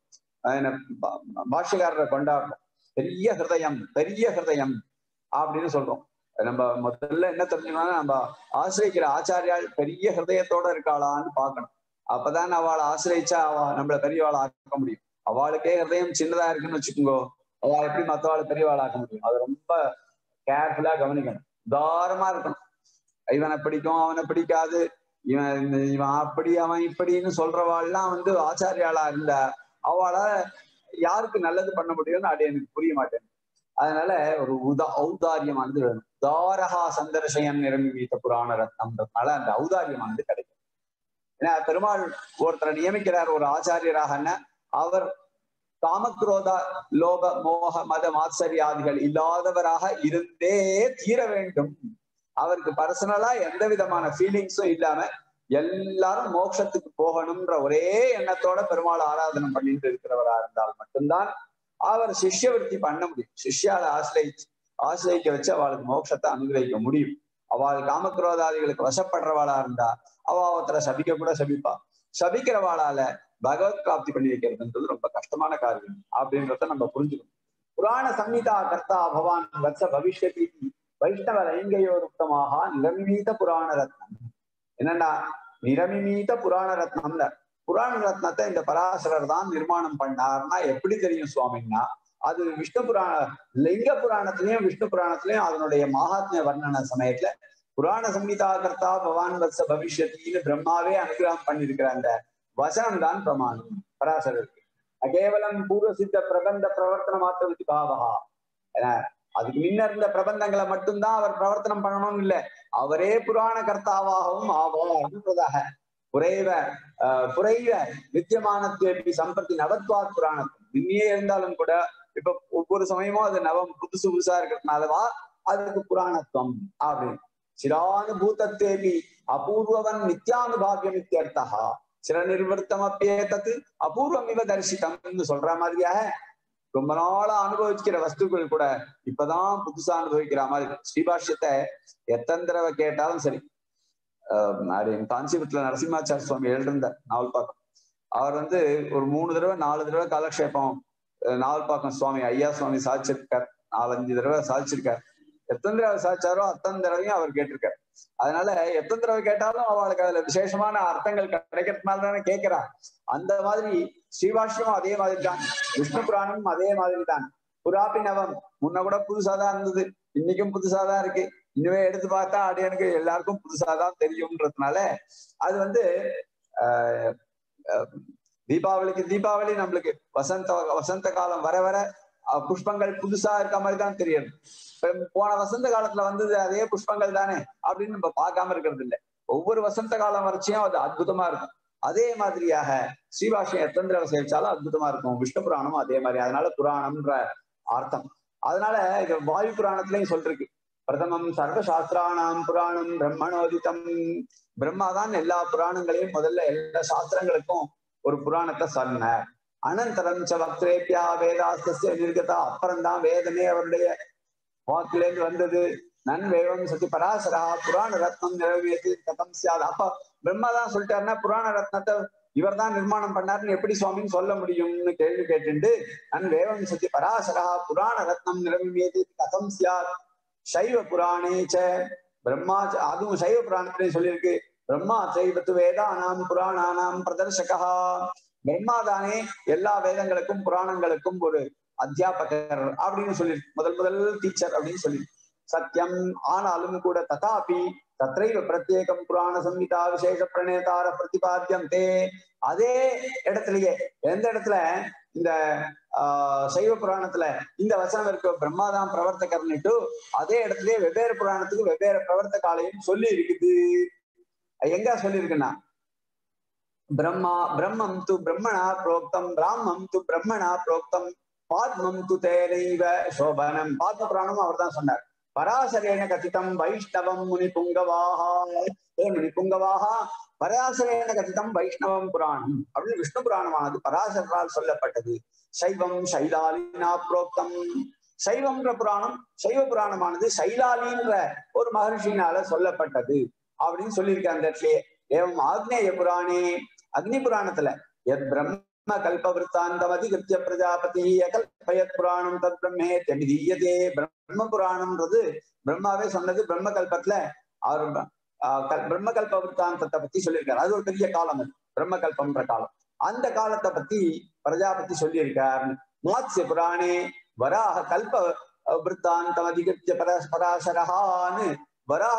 பாஷ்யக்காரரை கொண்டாடுறோம் பெரிய ஹிருதயம் பெரிய ஹிருதயம் அப்படின்னு சொல்றோம் நம்ம முதல்ல என்ன தெரிஞ்சுக்கணும்னா நம்ம ஆசிரியக்கிற ஆச்சாரியால் பெரிய ஹிருதயத்தோட இருக்காளான்னு பார்க்கணும் அப்பதான் அவளை ஆசிரியச்சா அவ நம்மள பெரியவாளை ஆக்க முடியும் அவளுக்கே ஹிருதயம் சின்னதா இருக்குன்னு வச்சுக்கோங்க அவ எப்படி மத்தவாளை பெரியவாளை ஆக்க முடியும் அது ரொம்ப கேர்ஃபுல்லா கவனிக்கணும் உதாரமா இருக்கணும் இவனை பிடிக்கும் அவனை பிடிக்காது இவன் இவன் அப்படி அவன் இப்படின்னு சொல்றவாள்லாம் வந்து ஆச்சாரியாளா இருந்தா அவளால யாருக்கு நல்லது பண்ண முடியும்னு அது எனக்கு புரிய மாட்டேன் அதனால ஒரு உதா ஔதாரியமானது வேணும் உதாரகா சந்தர்ஷயம் நிரம்பித்த புராண ரத்னம்ன்றதுனால அந்த ஔதாரியமானது கிடைக்கும் ஏன்னா பெருமாள் ஒருத்தரை நியமிக்கிறார் ஒரு ஆச்சாரியராகன்னா அவர் காமக்ரோத லோக மோக மத மாத்சரியாதிகள் இல்லாதவராக இருந்தே தீர வேண்டும் அவருக்கு பர்சனலா எந்த விதமான ஃபீலிங்ஸும் இல்லாம எல்லாரும் மோட்சத்துக்கு போகணும்ன்ற ஒரே எண்ணத்தோட பெருமாள் ஆராதனை பண்ணிட்டு இருக்கிறவரா இருந்தால் மட்டும்தான் அவர் சிஷ்யவருத்தி பண்ண முடியும் சிஷ்யால ஆசிரியிச்சு ஆசிரியக்க வச்சு அவளுக்கு மோட்சத்தை அனுகிரகிக்க முடியும் அவள் காமக்ரோதாதிகளுக்கு வசப்படுறவாளா இருந்தா அவ ஒருத்தரை சபிக்க கூட சபிப்பா சபிக்கிறவாளால பகவத் பிராப்தி பண்ணி வைக்கிறதுன்றது ரொம்ப கஷ்டமான காரியம் அப்படின்றத நம்ம புரிஞ்சுக்கணும் புராண சம்ஹிதா கர்த்தா பவான் வத்ச பவிஷ்யதி வைஷ்ணவ லைங்கையோருக்தமாக நிரமிமீத புராண ரத்னம் என்னன்னா நிரமிமீத புராண ரத்னம்ல புராண ரத்னத்தை இந்த பராசரர் தான் நிர்மாணம் பண்ணார்னா எப்படி தெரியும் சுவாமின்னா அது விஷ்ணு புராண லிங்க புராணத்திலையும் விஷ்ணு புராணத்திலையும் அதனுடைய மகாத்மிய வர்ணன சமயத்துல புராண சம்ஹிதா கர்த்தா பவான் வத்ச பவிஷ்யத்தின்னு பிரம்மாவே அனுகிரகம் பண்ணிருக்கிற அந்த வசனம் தான் பிரமாணம் பராசரருக்கு கேவலம் பூர்வ சித்த பிரபந்த பிரவர்த்தன மாத்திர பாவகா ஏன்னா அதுக்கு முன்ன இருந்த பிரபந்தங்களை மட்டும்தான் அவர் பிரவர்த்தனம் பண்ணணும்னு இல்லை அவரே புராண கர்த்தாவாகவும் ஆவார் அப்படின்றதாக குறைவ குறைவ வித்தியமானத்தை சம்பத்தி நவத்வாத் புராணத்தும் முன்னே இருந்தாலும் கூட இப்ப ஒவ்வொரு சமயமும் அது நவம் புதுசு புதுசா இருக்கிறதுனாலவா அதுக்கு புராணத்துவம் அப்படின்னு சிரானுபூதத்தேபி அபூர்வவன் நித்யானுபாவியம் இத்தியர்த்தா சில நிர்வர்த்தம் அப்பேதத்து அபூர்வம் இவ தரிசித்தம்னு சொல்ற மாதிரியாக ரொம்ப நாளா அனுபவிக்கிற வஸ்துக்கள் கூட இப்பதான் புதுசா அனுபவிக்கிற மாதிரி ஸ்ரீபாஷ்யத்தை எத்தனை தடவை கேட்டாலும் சரி அது காஞ்சிபுரத்துல நரசிம்மாச்சார சுவாமி எழுதிருந்த நாவல்பாக்கம் அவர் வந்து ஒரு மூணு தடவை நாலு தடவை காலக்ஷேபம் நாவல்பாக்கம் சுவாமி ஐயா சுவாமி சாதிச்சிருக்கார் நாலஞ்சு தடவை சாதிச்சிருக்காரு எத்தனை தடவை சாதிச்சாரோ அத்தனை தடவையும் அவர் கேட்டிருக்காரு அதனால எத்தனை தடவை கேட்டாலும் அவளுக்கு அதுல விசேஷமான அர்த்தங்கள் கிடைக்கிறதுனால தானே கேட்கிறா அந்த மாதிரி ஸ்ரீவாஷ்ணம் அதே மாதிரி தான் விஷ்ணு புராணமும் அதே மாதிரி தான் புராபி நவம் முன்ன கூட புதுசாதான் இருந்தது இன்னைக்கும் புதுசாதான் இருக்கு இனிமே எடுத்து பார்த்தா அடியனுக்கு எல்லாருக்கும் புதுசாதான் தெரியும்ன்றதுனால அது வந்து ஆஹ் தீபாவளிக்கு தீபாவளி நம்மளுக்கு வசந்த வசந்த காலம் வர வர புஷ்பங்கள் புதுசா இருக்க மாதிரி தான் தெரியும் போன வசந்த காலத்துல வந்தது அதே புஷ்பங்கள் தானே அப்படின்னு நம்ம பார்க்காம இருக்கிறது இல்லை ஒவ்வொரு வசந்த காலம் வரைச்சியும் அது அற்புதமா இருக்கும் அதே மாதிரியாக ஸ்ரீபாஷம் எத்தனை தடவை சேர்த்தாலும் அற்புதமா இருக்கும் விஷ்ணு புராணமும் அதே மாதிரி அதனால புராணம்ன்ற அர்த்தம் அதனால இது வாயு புராணத்திலையும் சொல்லிருக்கு பிரதமம் சர்வ சாஸ்திரானாம் புராணம் பிரம்மணோதிதம் பிரம்மா தான் எல்லா புராணங்களையும் முதல்ல எல்லா சாஸ்திரங்களுக்கும் ஒரு புராணத்தை சொன்னார் அனந்தரம் ச பக்திரேபியா வேதாஸ்திய நிர்கதா அப்புறம் தான் வேதமே அவருடைய வாக்குலேருந்து வந்தது நன் வேவம் சதி பராசரா புராண ரத்னம் நிறைவேற்றி கதம் சியாது அப்ப பிரம்மா தான் சொல்லிட்டாருன்னா புராண ரத்னத்தை இவர் தான் நிர்மாணம் பண்ணாருன்னு எப்படி சுவாமின்னு சொல்ல முடியும்னு கேள்வி கேட்டுண்டு நன் வேவம் சதி பராசரா புராண ரத்னம் நிறைவேற்றி கதம் சியாத் சைவ புராணேச்ச பிரம்மா அதுவும் சைவ புராணத்திலையும் சொல்லியிருக்கு பிரம்மா சைவத்து வேதானாம் புராணானாம் பிரதர்சகா பிரம்மா தானே எல்லா வேதங்களுக்கும் புராணங்களுக்கும் ஒரு அத்தியாபகர் அப்படின்னு சொல்லி முதல் முதல் டீச்சர் அப்படின்னு சொல்லி சத்தியம் ஆனாலும் கூட ததாபி தத்ரைவ பிரத்யேகம் புராண சம்ஹிதா விசேஷ பிரணேதார பிரதிபாத்தியம் தே அதே இடத்துலயே எந்த இடத்துல இந்த ஆஹ் சைவ புராணத்துல இந்த வசனம் இருக்க பிரம்மாதான் பிரவர்த்தகர்னுட்டு அதே இடத்துலயே வெவ்வேறு புராணத்துக்கு வெவ்வேறு பிரவர்த்தகாலையும் சொல்லி இருக்குது எங்க சொல்லியிருக்குன்னா பிரம்மா பிரம்மம் து பிரம்மணா புரோக்தம் பிராமம் து பிரம்மணா புரோக்தம் பாத்மம் து தேனைவ சோபனம் பாத்ம புராணமும் அவர் தான் சொன்னார் பராசரேன கதிதம் வைஷ்ணவம் முனி புங்கவாகா ஏ முனி புங்கவாகா பராசரேன கதிதம் வைஷ்ணவம் புராணம் அப்படின்னு விஷ்ணு புராணமானது பராசரால் சொல்லப்பட்டது சைவம் சைலாலினா புரோக்தம் சைவம்ன்ற புராணம் சைவ புராணமானது சைலாலின்ற ஒரு மகர்ஷினால சொல்லப்பட்டது அப்படின்னு சொல்லியிருக்காங்க அந்த இடத்துலயே ஏவம் ஆக்னேய புராணே அக்னி புராணத்துல எத் பிரம்ம கல்ப விற்த்தாந்தம் அதிகிருத்திய பிரஜாபதி அகல்பயத் புராணம் தத் பிரம்மே தெமிதீயதே பிரம்ம புராணம்ன்றது பிரம்மாவே சொன்னது பிரம்ம கல்பத்துல அவர் பிரம்ம கல்ப விற்த்தாந்தத்தை பத்தி சொல்லியிருக்காரு அது ஒரு பெரிய காலம் அது பிரம்ம கல்பம்ன்ற காலம் அந்த காலத்தை பத்தி பிரஜாபதி சொல்லியிருக்கார் மாத்ய புராணே வராக கல்ப விற்த்தாந்தம் அதிகிருத்திய பரா பராசரஹான்னு வராக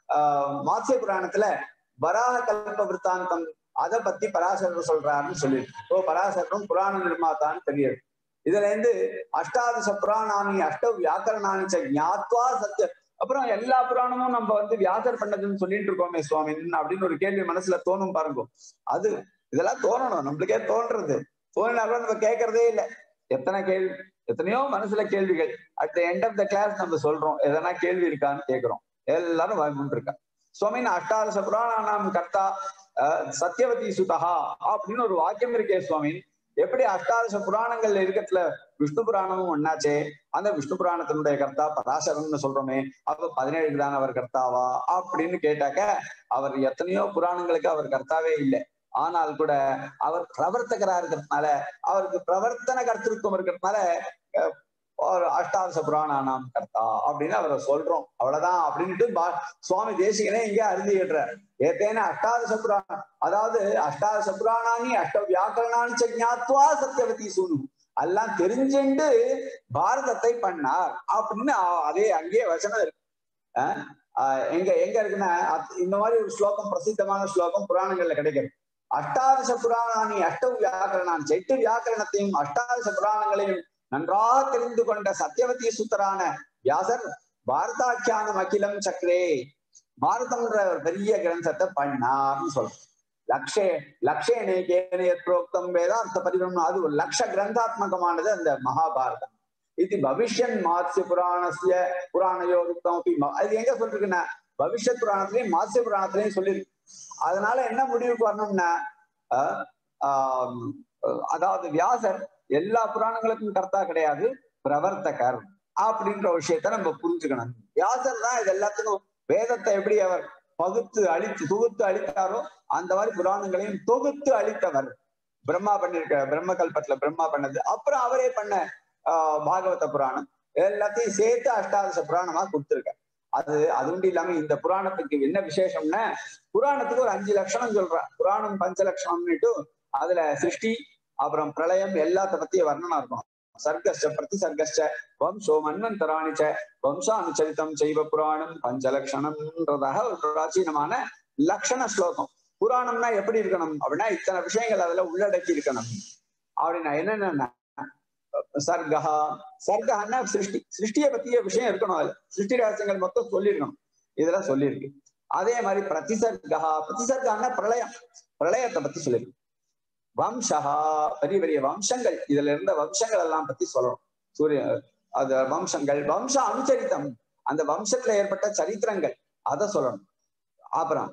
மாத்ய புராணத்துல வராக கல்ப விற்த்தாந்தம் அதை பத்தி பராசரர் சொல்றாருன்னு சொல்லியிருக்கு ஓ பராசரரும் புராண நிர்மாத்தான்னு தெரியுது இதுல இருந்து அஷ்டாதச புராணானி அஷ்ட வியாக்கரணானி ஞாத்வா சத்திய அப்புறம் எல்லா புராணமும் நம்ம வந்து வியாசர் பண்ணதுன்னு சொல்லிட்டு இருக்கோமே சுவாமின் அப்படின்னு ஒரு கேள்வி மனசுல தோணும் பாருங்க அது இதெல்லாம் தோணணும் நம்மளுக்கே தோன்றது தோணினாலும் நம்ம கேட்கறதே இல்லை எத்தனை கேள்வி எத்தனையோ மனசுல கேள்விகள் at the end of the class நம்ம சொல்றோம் எதனா கேள்வி இருக்கான்னு கேட்கிறோம் எல்லாரும் வாங்கிட்டு இருக்கா சுவாமின் அஷ்டாதச புராணானாம் கர்த்தா சத்தியவதி சுதகா அப்படின்னு ஒரு வாக்கியம் இருக்கே சுவாமின் எப்படி அஷ்டாதச புராணங்கள்ல இருக்கத்துல விஷ்ணு புராணமும் ஒன்னாச்சே அந்த விஷ்ணு புராணத்தினுடைய கர்த்தா பராசரம்னு சொல்றோமே அப்ப பதினேழுக்கு தான் அவர் கர்த்தாவா அப்படின்னு கேட்டாக்க அவர் எத்தனையோ புராணங்களுக்கு அவர் கர்த்தாவே இல்லை ஆனால் கூட அவர் பிரவர்த்தகரா இருக்கிறதுனால அவருக்கு பிரவர்த்தன கர்த்திருவம் இருக்கிறதுனால ஒரு அஷ்டாதச புராணானாம் கர்த்தா அப்படின்னு அவரை சொல்றோம் அவ்வளவுதான் அப்படின்ட்டு சுவாமி தேசிகனே இங்க அறுதிடுறார் ஏத்தேன அஷ்டாதச புராணம் அதாவது அஷ்டாதச புராணானி அஷ்ட வியாக்கரணானி சஜாத்வா சத்தியவதி சூனு எல்லாம் தெரிஞ்சுண்டு பாரதத்தை பண்ணார் அப்படின்னு அதே அங்கேயே வசனம் இருக்கு எங்க எங்க இருக்குன்னா இந்த மாதிரி ஒரு ஸ்லோகம் பிரசித்தமான ஸ்லோகம் புராணங்கள்ல கிடைக்கிறது அஷ்டாதச புராணானி அஷ்ட வியாக்கரணான் எட்டு வியாக்கரணத்தையும் அஷ்டாதச புராணங்களையும் நன்றாக தெரிந்து கொண்ட சத்தியவதி சுத்தரான வியாசர் பாரதாக்கியானம் அகிலம் சக்கரே பாரதம்ன்ற ஒரு பெரிய கிரந்தத்தை பண்ணார்னு சொல்றோம் லக்ஷே லக்ஷேனே கேனே புரோக்தம் வேதார்த்த பரிவம் அது ஒரு லட்ச கிரந்தாத்மகமானது அந்த மகாபாரதம் இது பவிஷ்யன் மாத்ய புராணசிய புராணயோருத்தம் அது எங்க சொல்லிருக்குன்னா பவிஷ்யத் புராணத்திலையும் மாத்ய புராணத்திலையும் சொல்லியிருக்கு அதனால என்ன முடிவுக்கு வரணும்னா அதாவது வியாசர் எல்லா புராணங்களுக்கும் கர்த்தா கிடையாது பிரவர்த்தகர் அப்படின்ற விஷயத்த நம்ம புரிஞ்சுக்கணும் வியாசர் தான் இது எல்லாத்துக்கும் வேதத்தை எப்படி அவர் பகுத்து அழித்து தொகுத்து அழித்தாரோ அந்த மாதிரி புராணங்களையும் தொகுத்து அழித்தவர் பிரம்மா பண்ணிருக்க பிரம்ம கல்பத்துல பிரம்மா பண்ணது அப்புறம் அவரே பண்ண ஆஹ் பாகவத புராணம் எல்லாத்தையும் சேர்த்து அஷ்டாதச புராணமா கொடுத்துருக்க அது அது உண்டு இல்லாம இந்த புராணத்துக்கு என்ன விசேஷம்னா புராணத்துக்கு ஒரு அஞ்சு லட்சணம் சொல்றான் புராணம் பஞ்ச லட்சணம்னுட்டு அதுல சிருஷ்டி அப்புறம் பிரளயம் எல்லாத்த பத்திய வர்ணனா இருக்கும் சர்க்கஸ்ட பிரதி சர்க்கஸ்ட வம்சோ மன்வந்தராணிச்ச வம்சானுச்சரித்தம் செய்வ புராணம் பஞ்சலட்சணம்ன்றதாக ஒரு பிராச்சீனமான லட்சண ஸ்லோகம் புராணம்னா எப்படி இருக்கணும் அப்படின்னா இத்தனை விஷயங்கள் அதுல உள்ளடக்கி இருக்கணும் அப்படின்னா என்னென்ன சர்க்கா சர்க்கன்னா சிருஷ்டி சிருஷ்டியை பத்திய விஷயம் இருக்கணும் அதுல சிருஷ்டி ரகசியங்கள் மொத்தம் சொல்லியிருக்கணும் இதெல்லாம் சொல்லியிருக்கு அதே மாதிரி பிரதிசர்கா பிரதிசர்கான்னா பிரளயம் பிரளயத்தை பத்தி சொல்லியிருக்கு வம்சா பெரிய பெரிய வம்சங்கள் இதுல இருந்த வம்சங்கள் எல்லாம் பத்தி சொல்லணும் சூரிய அது வம்சங்கள் வம்ச அனுச்சரித்தம் அந்த வம்சத்துல ஏற்பட்ட சரித்திரங்கள் அதை சொல்லணும் அப்புறம்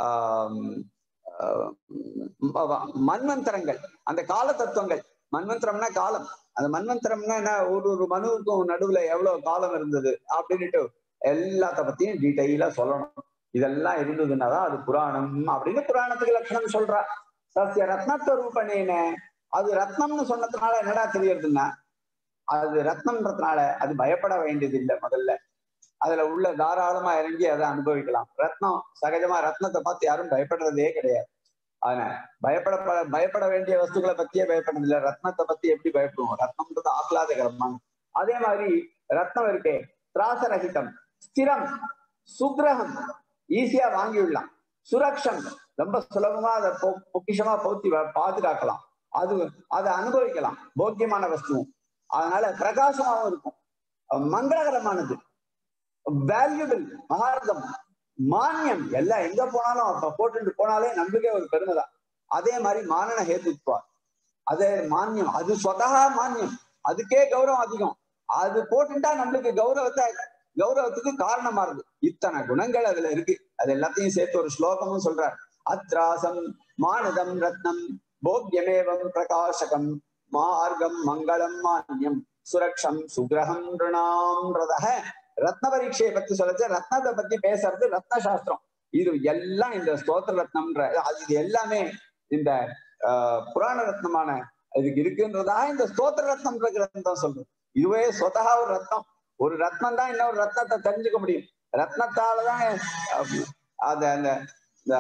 மன்வந்தரங்கள் அந்த கால தத்துவங்கள் மன்வந்தரம்னா காலம் அந்த மன்வந்தரம்னா என்ன ஒரு ஒரு மனுவுக்கும் நடுவுல எவ்வளவு காலம் இருந்தது அப்படின்னுட்டு எல்லாத்த பத்தியும் டீட்டெயிலா சொல்லணும் இதெல்லாம் இருந்ததுன்னாதான் அது புராணம் அப்படின்னு புராணத்துக்கு லட்சணம் சொல்றா சசிய ரத்னத்துவ ரூபனேன அது ரத்னம்னு சொன்னதுனால என்னடா தெரியறதுன்னா அது ரத்னம்ன்றதுனால அது பயப்பட வேண்டியது இல்லை முதல்ல அதுல உள்ள தாராளமா இறங்கி அதை அனுபவிக்கலாம் ரத்னம் சகஜமா ரத்னத்தை பார்த்து யாரும் பயப்படுறதே கிடையாது அதனால பயப்பட பயப்பட வேண்டிய வஸ்துக்களை பத்தியே பயப்படுறது இல்லை ரத்னத்தை பத்தி எப்படி பயப்படுவோம் ரத்னம்ன்றது ஆஹ்லாதகரமான அதே மாதிரி ரத்னம் இருக்கே திராசரகிதம் ஸ்திரம் சுக்ரகம் ஈஸியா வாங்கி விடலாம் சுரக்ஷம் ரொம்ப சுலபமா அதை பொக்கிஷமா போத்தி பாதுகாக்கலாம் அது அதை அனுபவிக்கலாம் போக்கியமான வஸ்துவும் அதனால பிரகாசமாவும் இருக்கும் மங்களகரமானது வேல்யூபிள் மகாரதம் மானியம் எல்லாம் எங்க போனாலும் அப்ப போட்டுட்டு போனாலே நம்மளுக்கே ஒரு பெருமை தான் அதே மாதிரி மானன ஹேத்துத்வா அதே மானியம் அது சொதகா மானியம் அதுக்கே கௌரவம் அதிகம் அது போட்டுட்டா நம்மளுக்கு கௌரவத்தை கௌரவத்துக்கு காரணமா இருக்கு இத்தனை குணங்கள் அதுல இருக்கு அது எல்லாத்தையும் சேர்த்து ஒரு ஸ்லோகமும் சொல்றார் அத்ராசம் மானதம் ரத்னம் போக்யமேவம் பிரகாசகம் மார்க்கம் மங்களம் மானியம் சுரக்ஷம் சுகிரகம் ரிணாம்ன்றதாக ரத்ன பரீட்சையை பத்தி சொல்லச்சு ரத்னத்தை பத்தி பேசுறது ரத்ன சாஸ்திரம் இது எல்லாம் இந்த ஸ்தோத்திர ரத்னம்ன்ற அது இது எல்லாமே இந்த புராண ரத்னமான இதுக்கு இருக்குன்றதாக இந்த ஸ்தோத்திர ரத்னம்ன்ற கிரந்தம் சொல்றது இதுவே சொதகா ஒரு ரத்னம் ஒரு ரத்னம் தான் இன்னொரு ரத்னத்தை தெரிஞ்சுக்க முடியும் ரத்னத்தாலதான் அது அந்த இந்த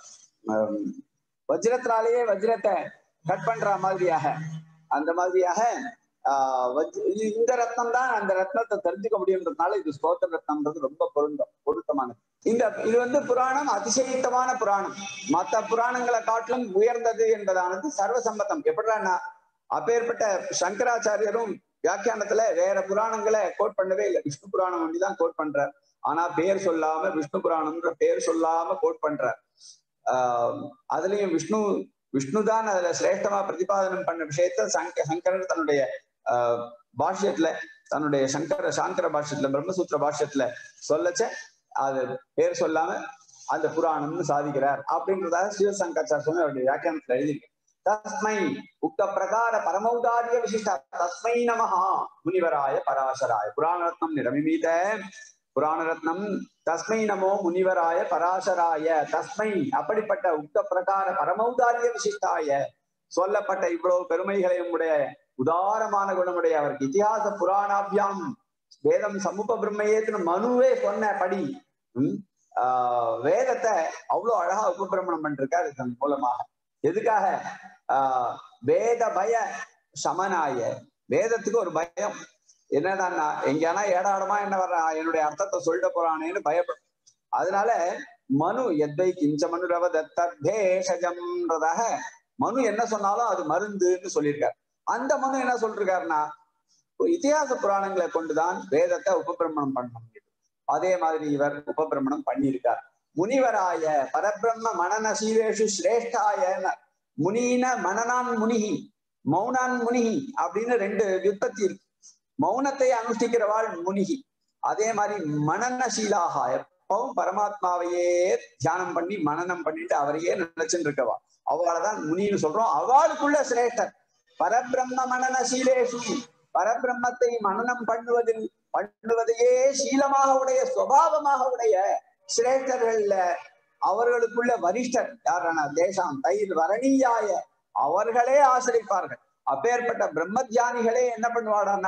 வஜ்ரத்தினாலேயே வஜ்ரத்தை கட் பண்ற மாதிரியாக அந்த மாதிரியாக இந்த ரத்னம் தான் அந்த ரத்னத்தை தெரிஞ்சுக்க முடியுன்றதுனால இது ஸ்தோத்திர ரத்னம்ன்றது ரொம்ப பொருந்தம் பொருத்தமானது இந்த இது வந்து புராணம் அதிசயித்தமான புராணம் மற்ற புராணங்களை காட்டிலும் உயர்ந்தது என்பதானது சர்வசம்மதம் எப்படின்னா அப்பேற்பட்ட சங்கராச்சாரியரும் வியாக்கியானத்துல வேற புராணங்களை கோட் பண்ணவே இல்லை விஷ்ணு புராணம் ஒண்டிதான் கோட் பண்றார் ஆனா பேர் சொல்லாம விஷ்ணு புராணம்ன்ற பேர் சொல்லாம கோட் பண்றார் ஆஹ் அதுலயும் விஷ்ணு விஷ்ணுதான் அதுல சிரேஷ்டமா பிரதிபாதனம் பண்ண விஷயத்த சங்க சங்கரர் தன்னுடைய ஆஹ் பாஷ்யத்துல தன்னுடைய சங்கர சாங்கர பாஷ்யத்துல பிரம்மசூத்திர பாஷ்யத்துல சொல்லச்ச அது பேர் சொல்லாம அந்த புராணம்னு சாதிக்கிறார் அப்படின்றதாக சிவசங்கராச்சார சுவாமி அவருடைய வியாக்கியானத்துல எழுதியிருக்கு தஸ்மை உக்த பிரகார பரமௌதாரிய விசிஷ்ட தஸ்மை நமஹா முனிவராய பராசராய புராண ரத்னம் நிரமிமீத புராண ரத்னம் தஸ்மை நமோ முனிவராய பராசராய தஸ்மை அப்படிப்பட்ட உக்த பிரகார பரமௌதாரிய விசிஷ்டாய சொல்லப்பட்ட இவ்வளவு பெருமைகளையும் உடைய உதாரமான குணமுடைய அவருக்கு இத்திஹாச புராணாபியாம் வேதம் சமூக பிரம்மையேத்துன்னு மனுவே சொன்ன படி ஆஹ் வேதத்தை அவ்வளவு அழகா உபபிரமணம் பண்ணிருக்காரு இதன் மூலமாக எதுக்காக ஆஹ் வேத பய சமனாய வேதத்துக்கு ஒரு பயம் என்னதான் எங்கேனா ஏடாடமா என்ன வர்றான் என்னுடைய அர்த்தத்தை சொல்லிட்டு போறானேன்னு பயப்படும் அதனால மனு எத்தை கிஞ்ச மனு ரவ தத்தேஷஜம்ன்றதாக மனு என்ன சொன்னாலும் அது மருந்துன்னு சொல்லியிருக்காரு அந்த மனு என்ன சொல்லிருக்காருன்னா இத்திகாச புராணங்களை கொண்டுதான் வேதத்தை உபபிரமணம் பண்ண முடியும் அதே மாதிரி இவர் உபபிரமணம் பண்ணியிருக்கார் முனிவராய பரபிரம்ம மனன சீவேஷு சிரேஷ்டாய முனீன மனனான் முனிகி மௌனான் முனிகி அப்படின்னு ரெண்டு விற்பத்தி இருக்கு மௌனத்தை அனுஷ்டிக்கிறவாள் முனிகி அதே மாதிரி மனநசீலாக எப்பவும் பரமாத்மாவையே தியானம் பண்ணி மனநம் பண்ணிட்டு அவரையே நினைச்சுட்டு இருக்கவா அவளாதான் முனின்னு சொல்றோம் அவளுக்குள்ள சிரேஷ்டர் பரபிரம்ம மனநசீலேஷு பரபிரம்மத்தை மனநம் பண்ணுவதில் பண்ணுவதையே சீலமாக உடைய சுவாவமாக உடைய சிரேஷ்டர்கள்ல அவர்களுக்குள்ள வரிஷ்டர் யாரான தேசாம் தயிர் வரணீயாய அவர்களே ஆசிரிப்பார்கள் அப்பேற்பட்ட பிரம்ம தியானிகளே என்ன பண்ணுவாடான்னா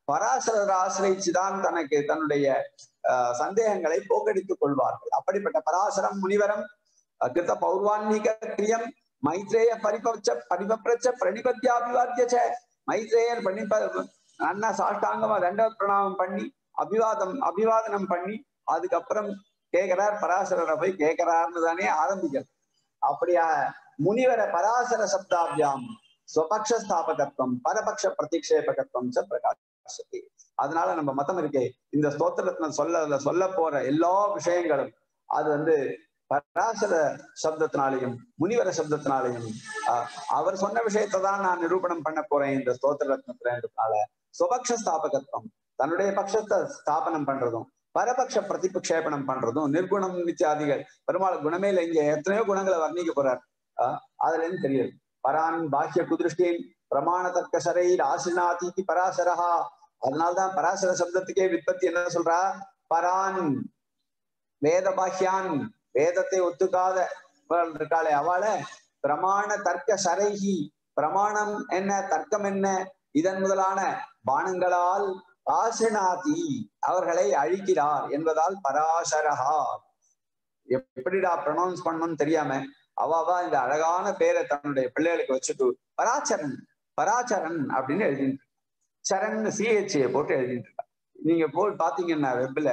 பராசரர் ஆசிரியிச்சுதான் தனக்கு தன்னுடைய ஆஹ் சந்தேகங்களை போக்கடித்துக் கொள்வார்கள் அப்படிப்பட்ட பராசரம் முனிவரம் அஹ் கிருத பௌர்வான்மிக கிரியம் மைத்ரேய பரிபச்ச பரிபப்ரச்ச பிரணிபத்தியாபிவாத்தியச்ச மைத்ரேயர் பண்ணிப்ப அண்ணா சாஷ்டாங்கமா ரெண்டாவது பிரணாமம் பண்ணி அபிவாதம் அபிவாதனம் பண்ணி அதுக்கப்புறம் கேட்கிறார் பராசரரை போய் கேட்கிறார்னு தானே ஆரம்பிக்கிறது அப்படியா முனிவர பராசர சப்தாபியாம் ஸ்வபக்ஷ ஸ்தாபகத்துவம் பரபக்ஷ பிரதிக்ஷேபகத்துவம் ச பிரகாசதி அதனால நம்ம மதம் இருக்கே இந்த ஸ்தோத்திரத்துல சொல்ல சொல்ல போற எல்லா விஷயங்களும் அது வந்து பராசர சப்தத்தினாலையும் முனிவர சப்தத்தினாலையும் ஆஹ் அவர் சொன்ன விஷயத்தை தான் நான் நிரூபணம் பண்ண போறேன் இந்த ஸ்தோத்திர ரத்னத்தினால சுபக்ஷ ஸ்தாபகத்துவம் தன்னுடைய பட்சத்தை ஸ்தாபனம் பண்றதும் பரபக்ஷ பிரதிபக்ஷேபனம் பண்றதும் நிர்குணம் நித்தியாதிகள் பெருமாள் குணமே இல்லை இங்க எத்தனையோ குணங்களை வர்ணிக்க போறார் ஆஹ் அதுல இருந்து தெரியுது பரான் பாஹ்ய குதிருஷ்டின் பிரமாண தர்க்க சரை ஆசினாதி பராசரஹா அதனால்தான் பராசர சப்தத்துக்கே விற்பத்தி என்ன சொல்றா பரான் வேத பாஹ்யான் வேதத்தை ஒத்துக்காத இருக்காளே அவளை பிரமாண தர்க்க சரைகி பிரமாணம் என்ன தர்க்கம் என்ன இதன் முதலான பானங்களால் ஆசினாதி அவர்களை அழிக்கிறார் என்பதால் பராசரஹா எப்படிடா ப்ரொனவுன்ஸ் பண்ணணும்னு தெரியாம அவாவா இந்த அழகான பேரை தன்னுடைய பிள்ளைகளுக்கு வச்சுட்டு பராச்சரன் பராச்சரன் அப்படின்னு எழுதிட்டு சரண் சிஹெச்ஏ போட்டு எழுதிட்டு இருக்கா நீங்க போய் பாத்தீங்கன்னா வெப்ல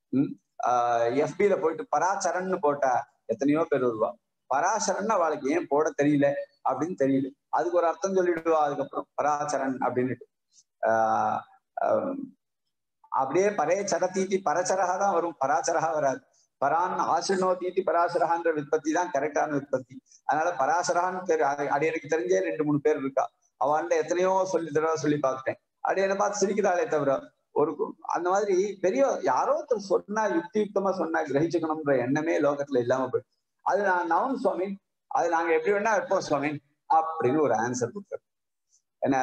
எஃபில போயிட்டு பராச்சரன் போட்டா எத்தனையோ பேர் வருவா பராசரன் அவளுக்கு ஏன் போட தெரியல அப்படின்னு தெரியல அதுக்கு ஒரு அர்த்தம் சொல்லிடுவா அதுக்கப்புறம் பராச்சரன் அப்படின்னுட்டு ஆஹ் அப்படியே பரே சரத்தீத்தி பரச்சரகா தான் வரும் பராச்சரகா வராது பரான் ஆசினோ தீட்டி பராசரகான்ற விற்பத்தி தான் கரெக்டான விற்பத்தி அதனால பராசரகான்னு பேர் அடியனுக்கு தெரிஞ்சே ரெண்டு மூணு பேர் இருக்கா அவன்கிட்ட எத்தனையோ சொல்லி தடவை சொல்லி பார்த்துட்டேன் அடியனை பார்த்து சிரிக்கிறாளே தவிர ஒரு அந்த மாதிரி பெரிய யாரோ ஒருத்தர் சொன்னா யுக்தி யுக்தமா சொன்னா கிரகிச்சுக்கணும்ன்ற எண்ணமே லோகத்துல இல்லாம போயிடும் அது நான் நவன் சுவாமி அது நாங்க எப்படி வேணா வைப்போம் சுவாமி அப்படின்னு ஒரு ஆன்சர் கொடுத்தாரு என்ன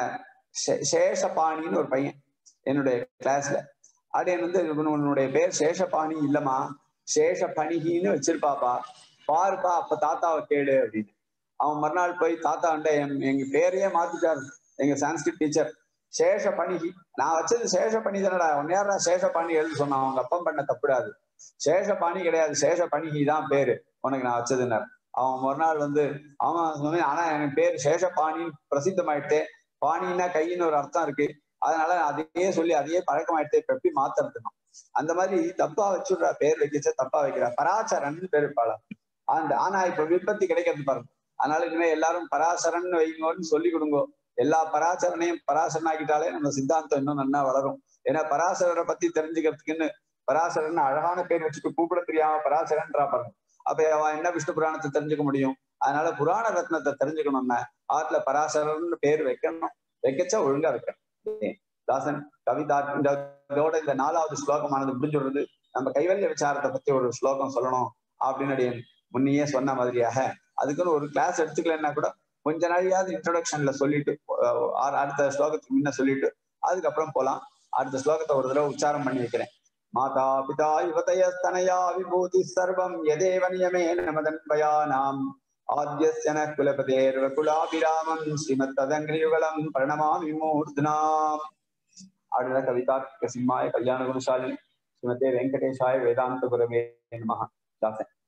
சேஷபாணின்னு ஒரு பையன் என்னுடைய கிளாஸ்ல அப்படியே வந்து உன்னுடைய பேர் சேஷபாணி இல்லம்மா சேஷ பணிகின்னு வச்சிருப்பாப்பா பாருப்பா அப்ப தாத்தாவை கேளு அப்படின்னு அவன் மறுநாள் போய் தாத்தா வண்ட எங்க பேரையே மாத்திட்டாரு எங்க சான்ஸ்கிரிட் டீச்சர் சேஷ பணிகி நான் வச்சது சேஷ பணி தானடா உன்னையாரா சேஷ பாணி எழுத சொன்னான் அவங்க அப்பம் பண்ண தப்புடாது சேஷ பாணி கிடையாது சேஷ பணிகி தான் பேரு உனக்கு நான் வச்சதுன்னார் அவன் மறுநாள் வந்து அவன் ஆனா எனக்கு பேர் சேஷபாணி பிரசித்தமாயிட்டே பாணின்னா கையின்னு ஒரு அர்த்தம் இருக்கு அதனால அதையே சொல்லி அதையே பழக்கமாயிட்டே இப்ப எப்படி மாத்துறதுனா அந்த மாதிரி தப்பா வச்சுடுறா பேர் வைக்கச்ச தப்பா வைக்கிறா பராசரன் பேர் இருப்பாளா அந்த ஆனா இப்ப விற்பத்தி கிடைக்கிறது பாருங்க அதனால இனிமே எல்லாரும் பராசரன் வைங்கன்னு சொல்லி கொடுங்க எல்லா பராசரனையும் பராசரன் ஆக்கிட்டாலே நம்ம சித்தாந்தம் இன்னும் நல்லா வளரும் ஏன்னா பராசரரை பத்தி தெரிஞ்சுக்கிறதுக்குன்னு பராசரன் அழகான பேர் வச்சுட்டு கூப்பிட தெரியாம பராசரன்றா பாருங்க அப்ப அவன் என்ன விஷ்ணு புராணத்தை தெரிஞ்சுக்க முடியும் அதனால புராண ரத்னத்தை தெரிஞ்சுக்கணும்னா ஆத்துல பராசரன் பேர் வைக்கணும் வைக்கச்சா ஒழுங்கா வைக்கணும் தாசன் கவிதா இதோட இந்த நாலாவது ஸ்லோகமானது முடிஞ்சுடுறது நம்ம கைவல்ய விசாரத்தை பத்தி ஒரு ஸ்லோகம் சொல்லணும் அப்படின்னு முன்னையே சொன்ன மாதிரியாக அதுக்குன்னு ஒரு கிளாஸ் எடுத்துக்கலன்னா கூட கொஞ்ச நாளையாவது இன்ட்ரோடக்ஷன்ல சொல்லிட்டு அடுத்த ஸ்லோகத்துக்கு முன்ன சொல்லிட்டு அதுக்கப்புறம் போலாம் அடுத்த ஸ்லோகத்தை ஒரு தடவை உச்சாரம் பண்ணி வைக்கிறேன் மாதா பிதா யுவதயஸ்தனயா விபூதி சர்வம் எதேவ நியமே நமதன்பயானாம் ஆத்யஸ்யன குலபதேர்வ குலாபிராமம் ஸ்ரீமத் ததங்கிரியுகலம் பிரணமாமி மூர்த்தனாம் ஆடுற கவிதா சிம்மாய கல்யாண குணசாலி ஸ்ரீமதே வெங்கடேஷாய வேதாந்த குரவே நம தாசன்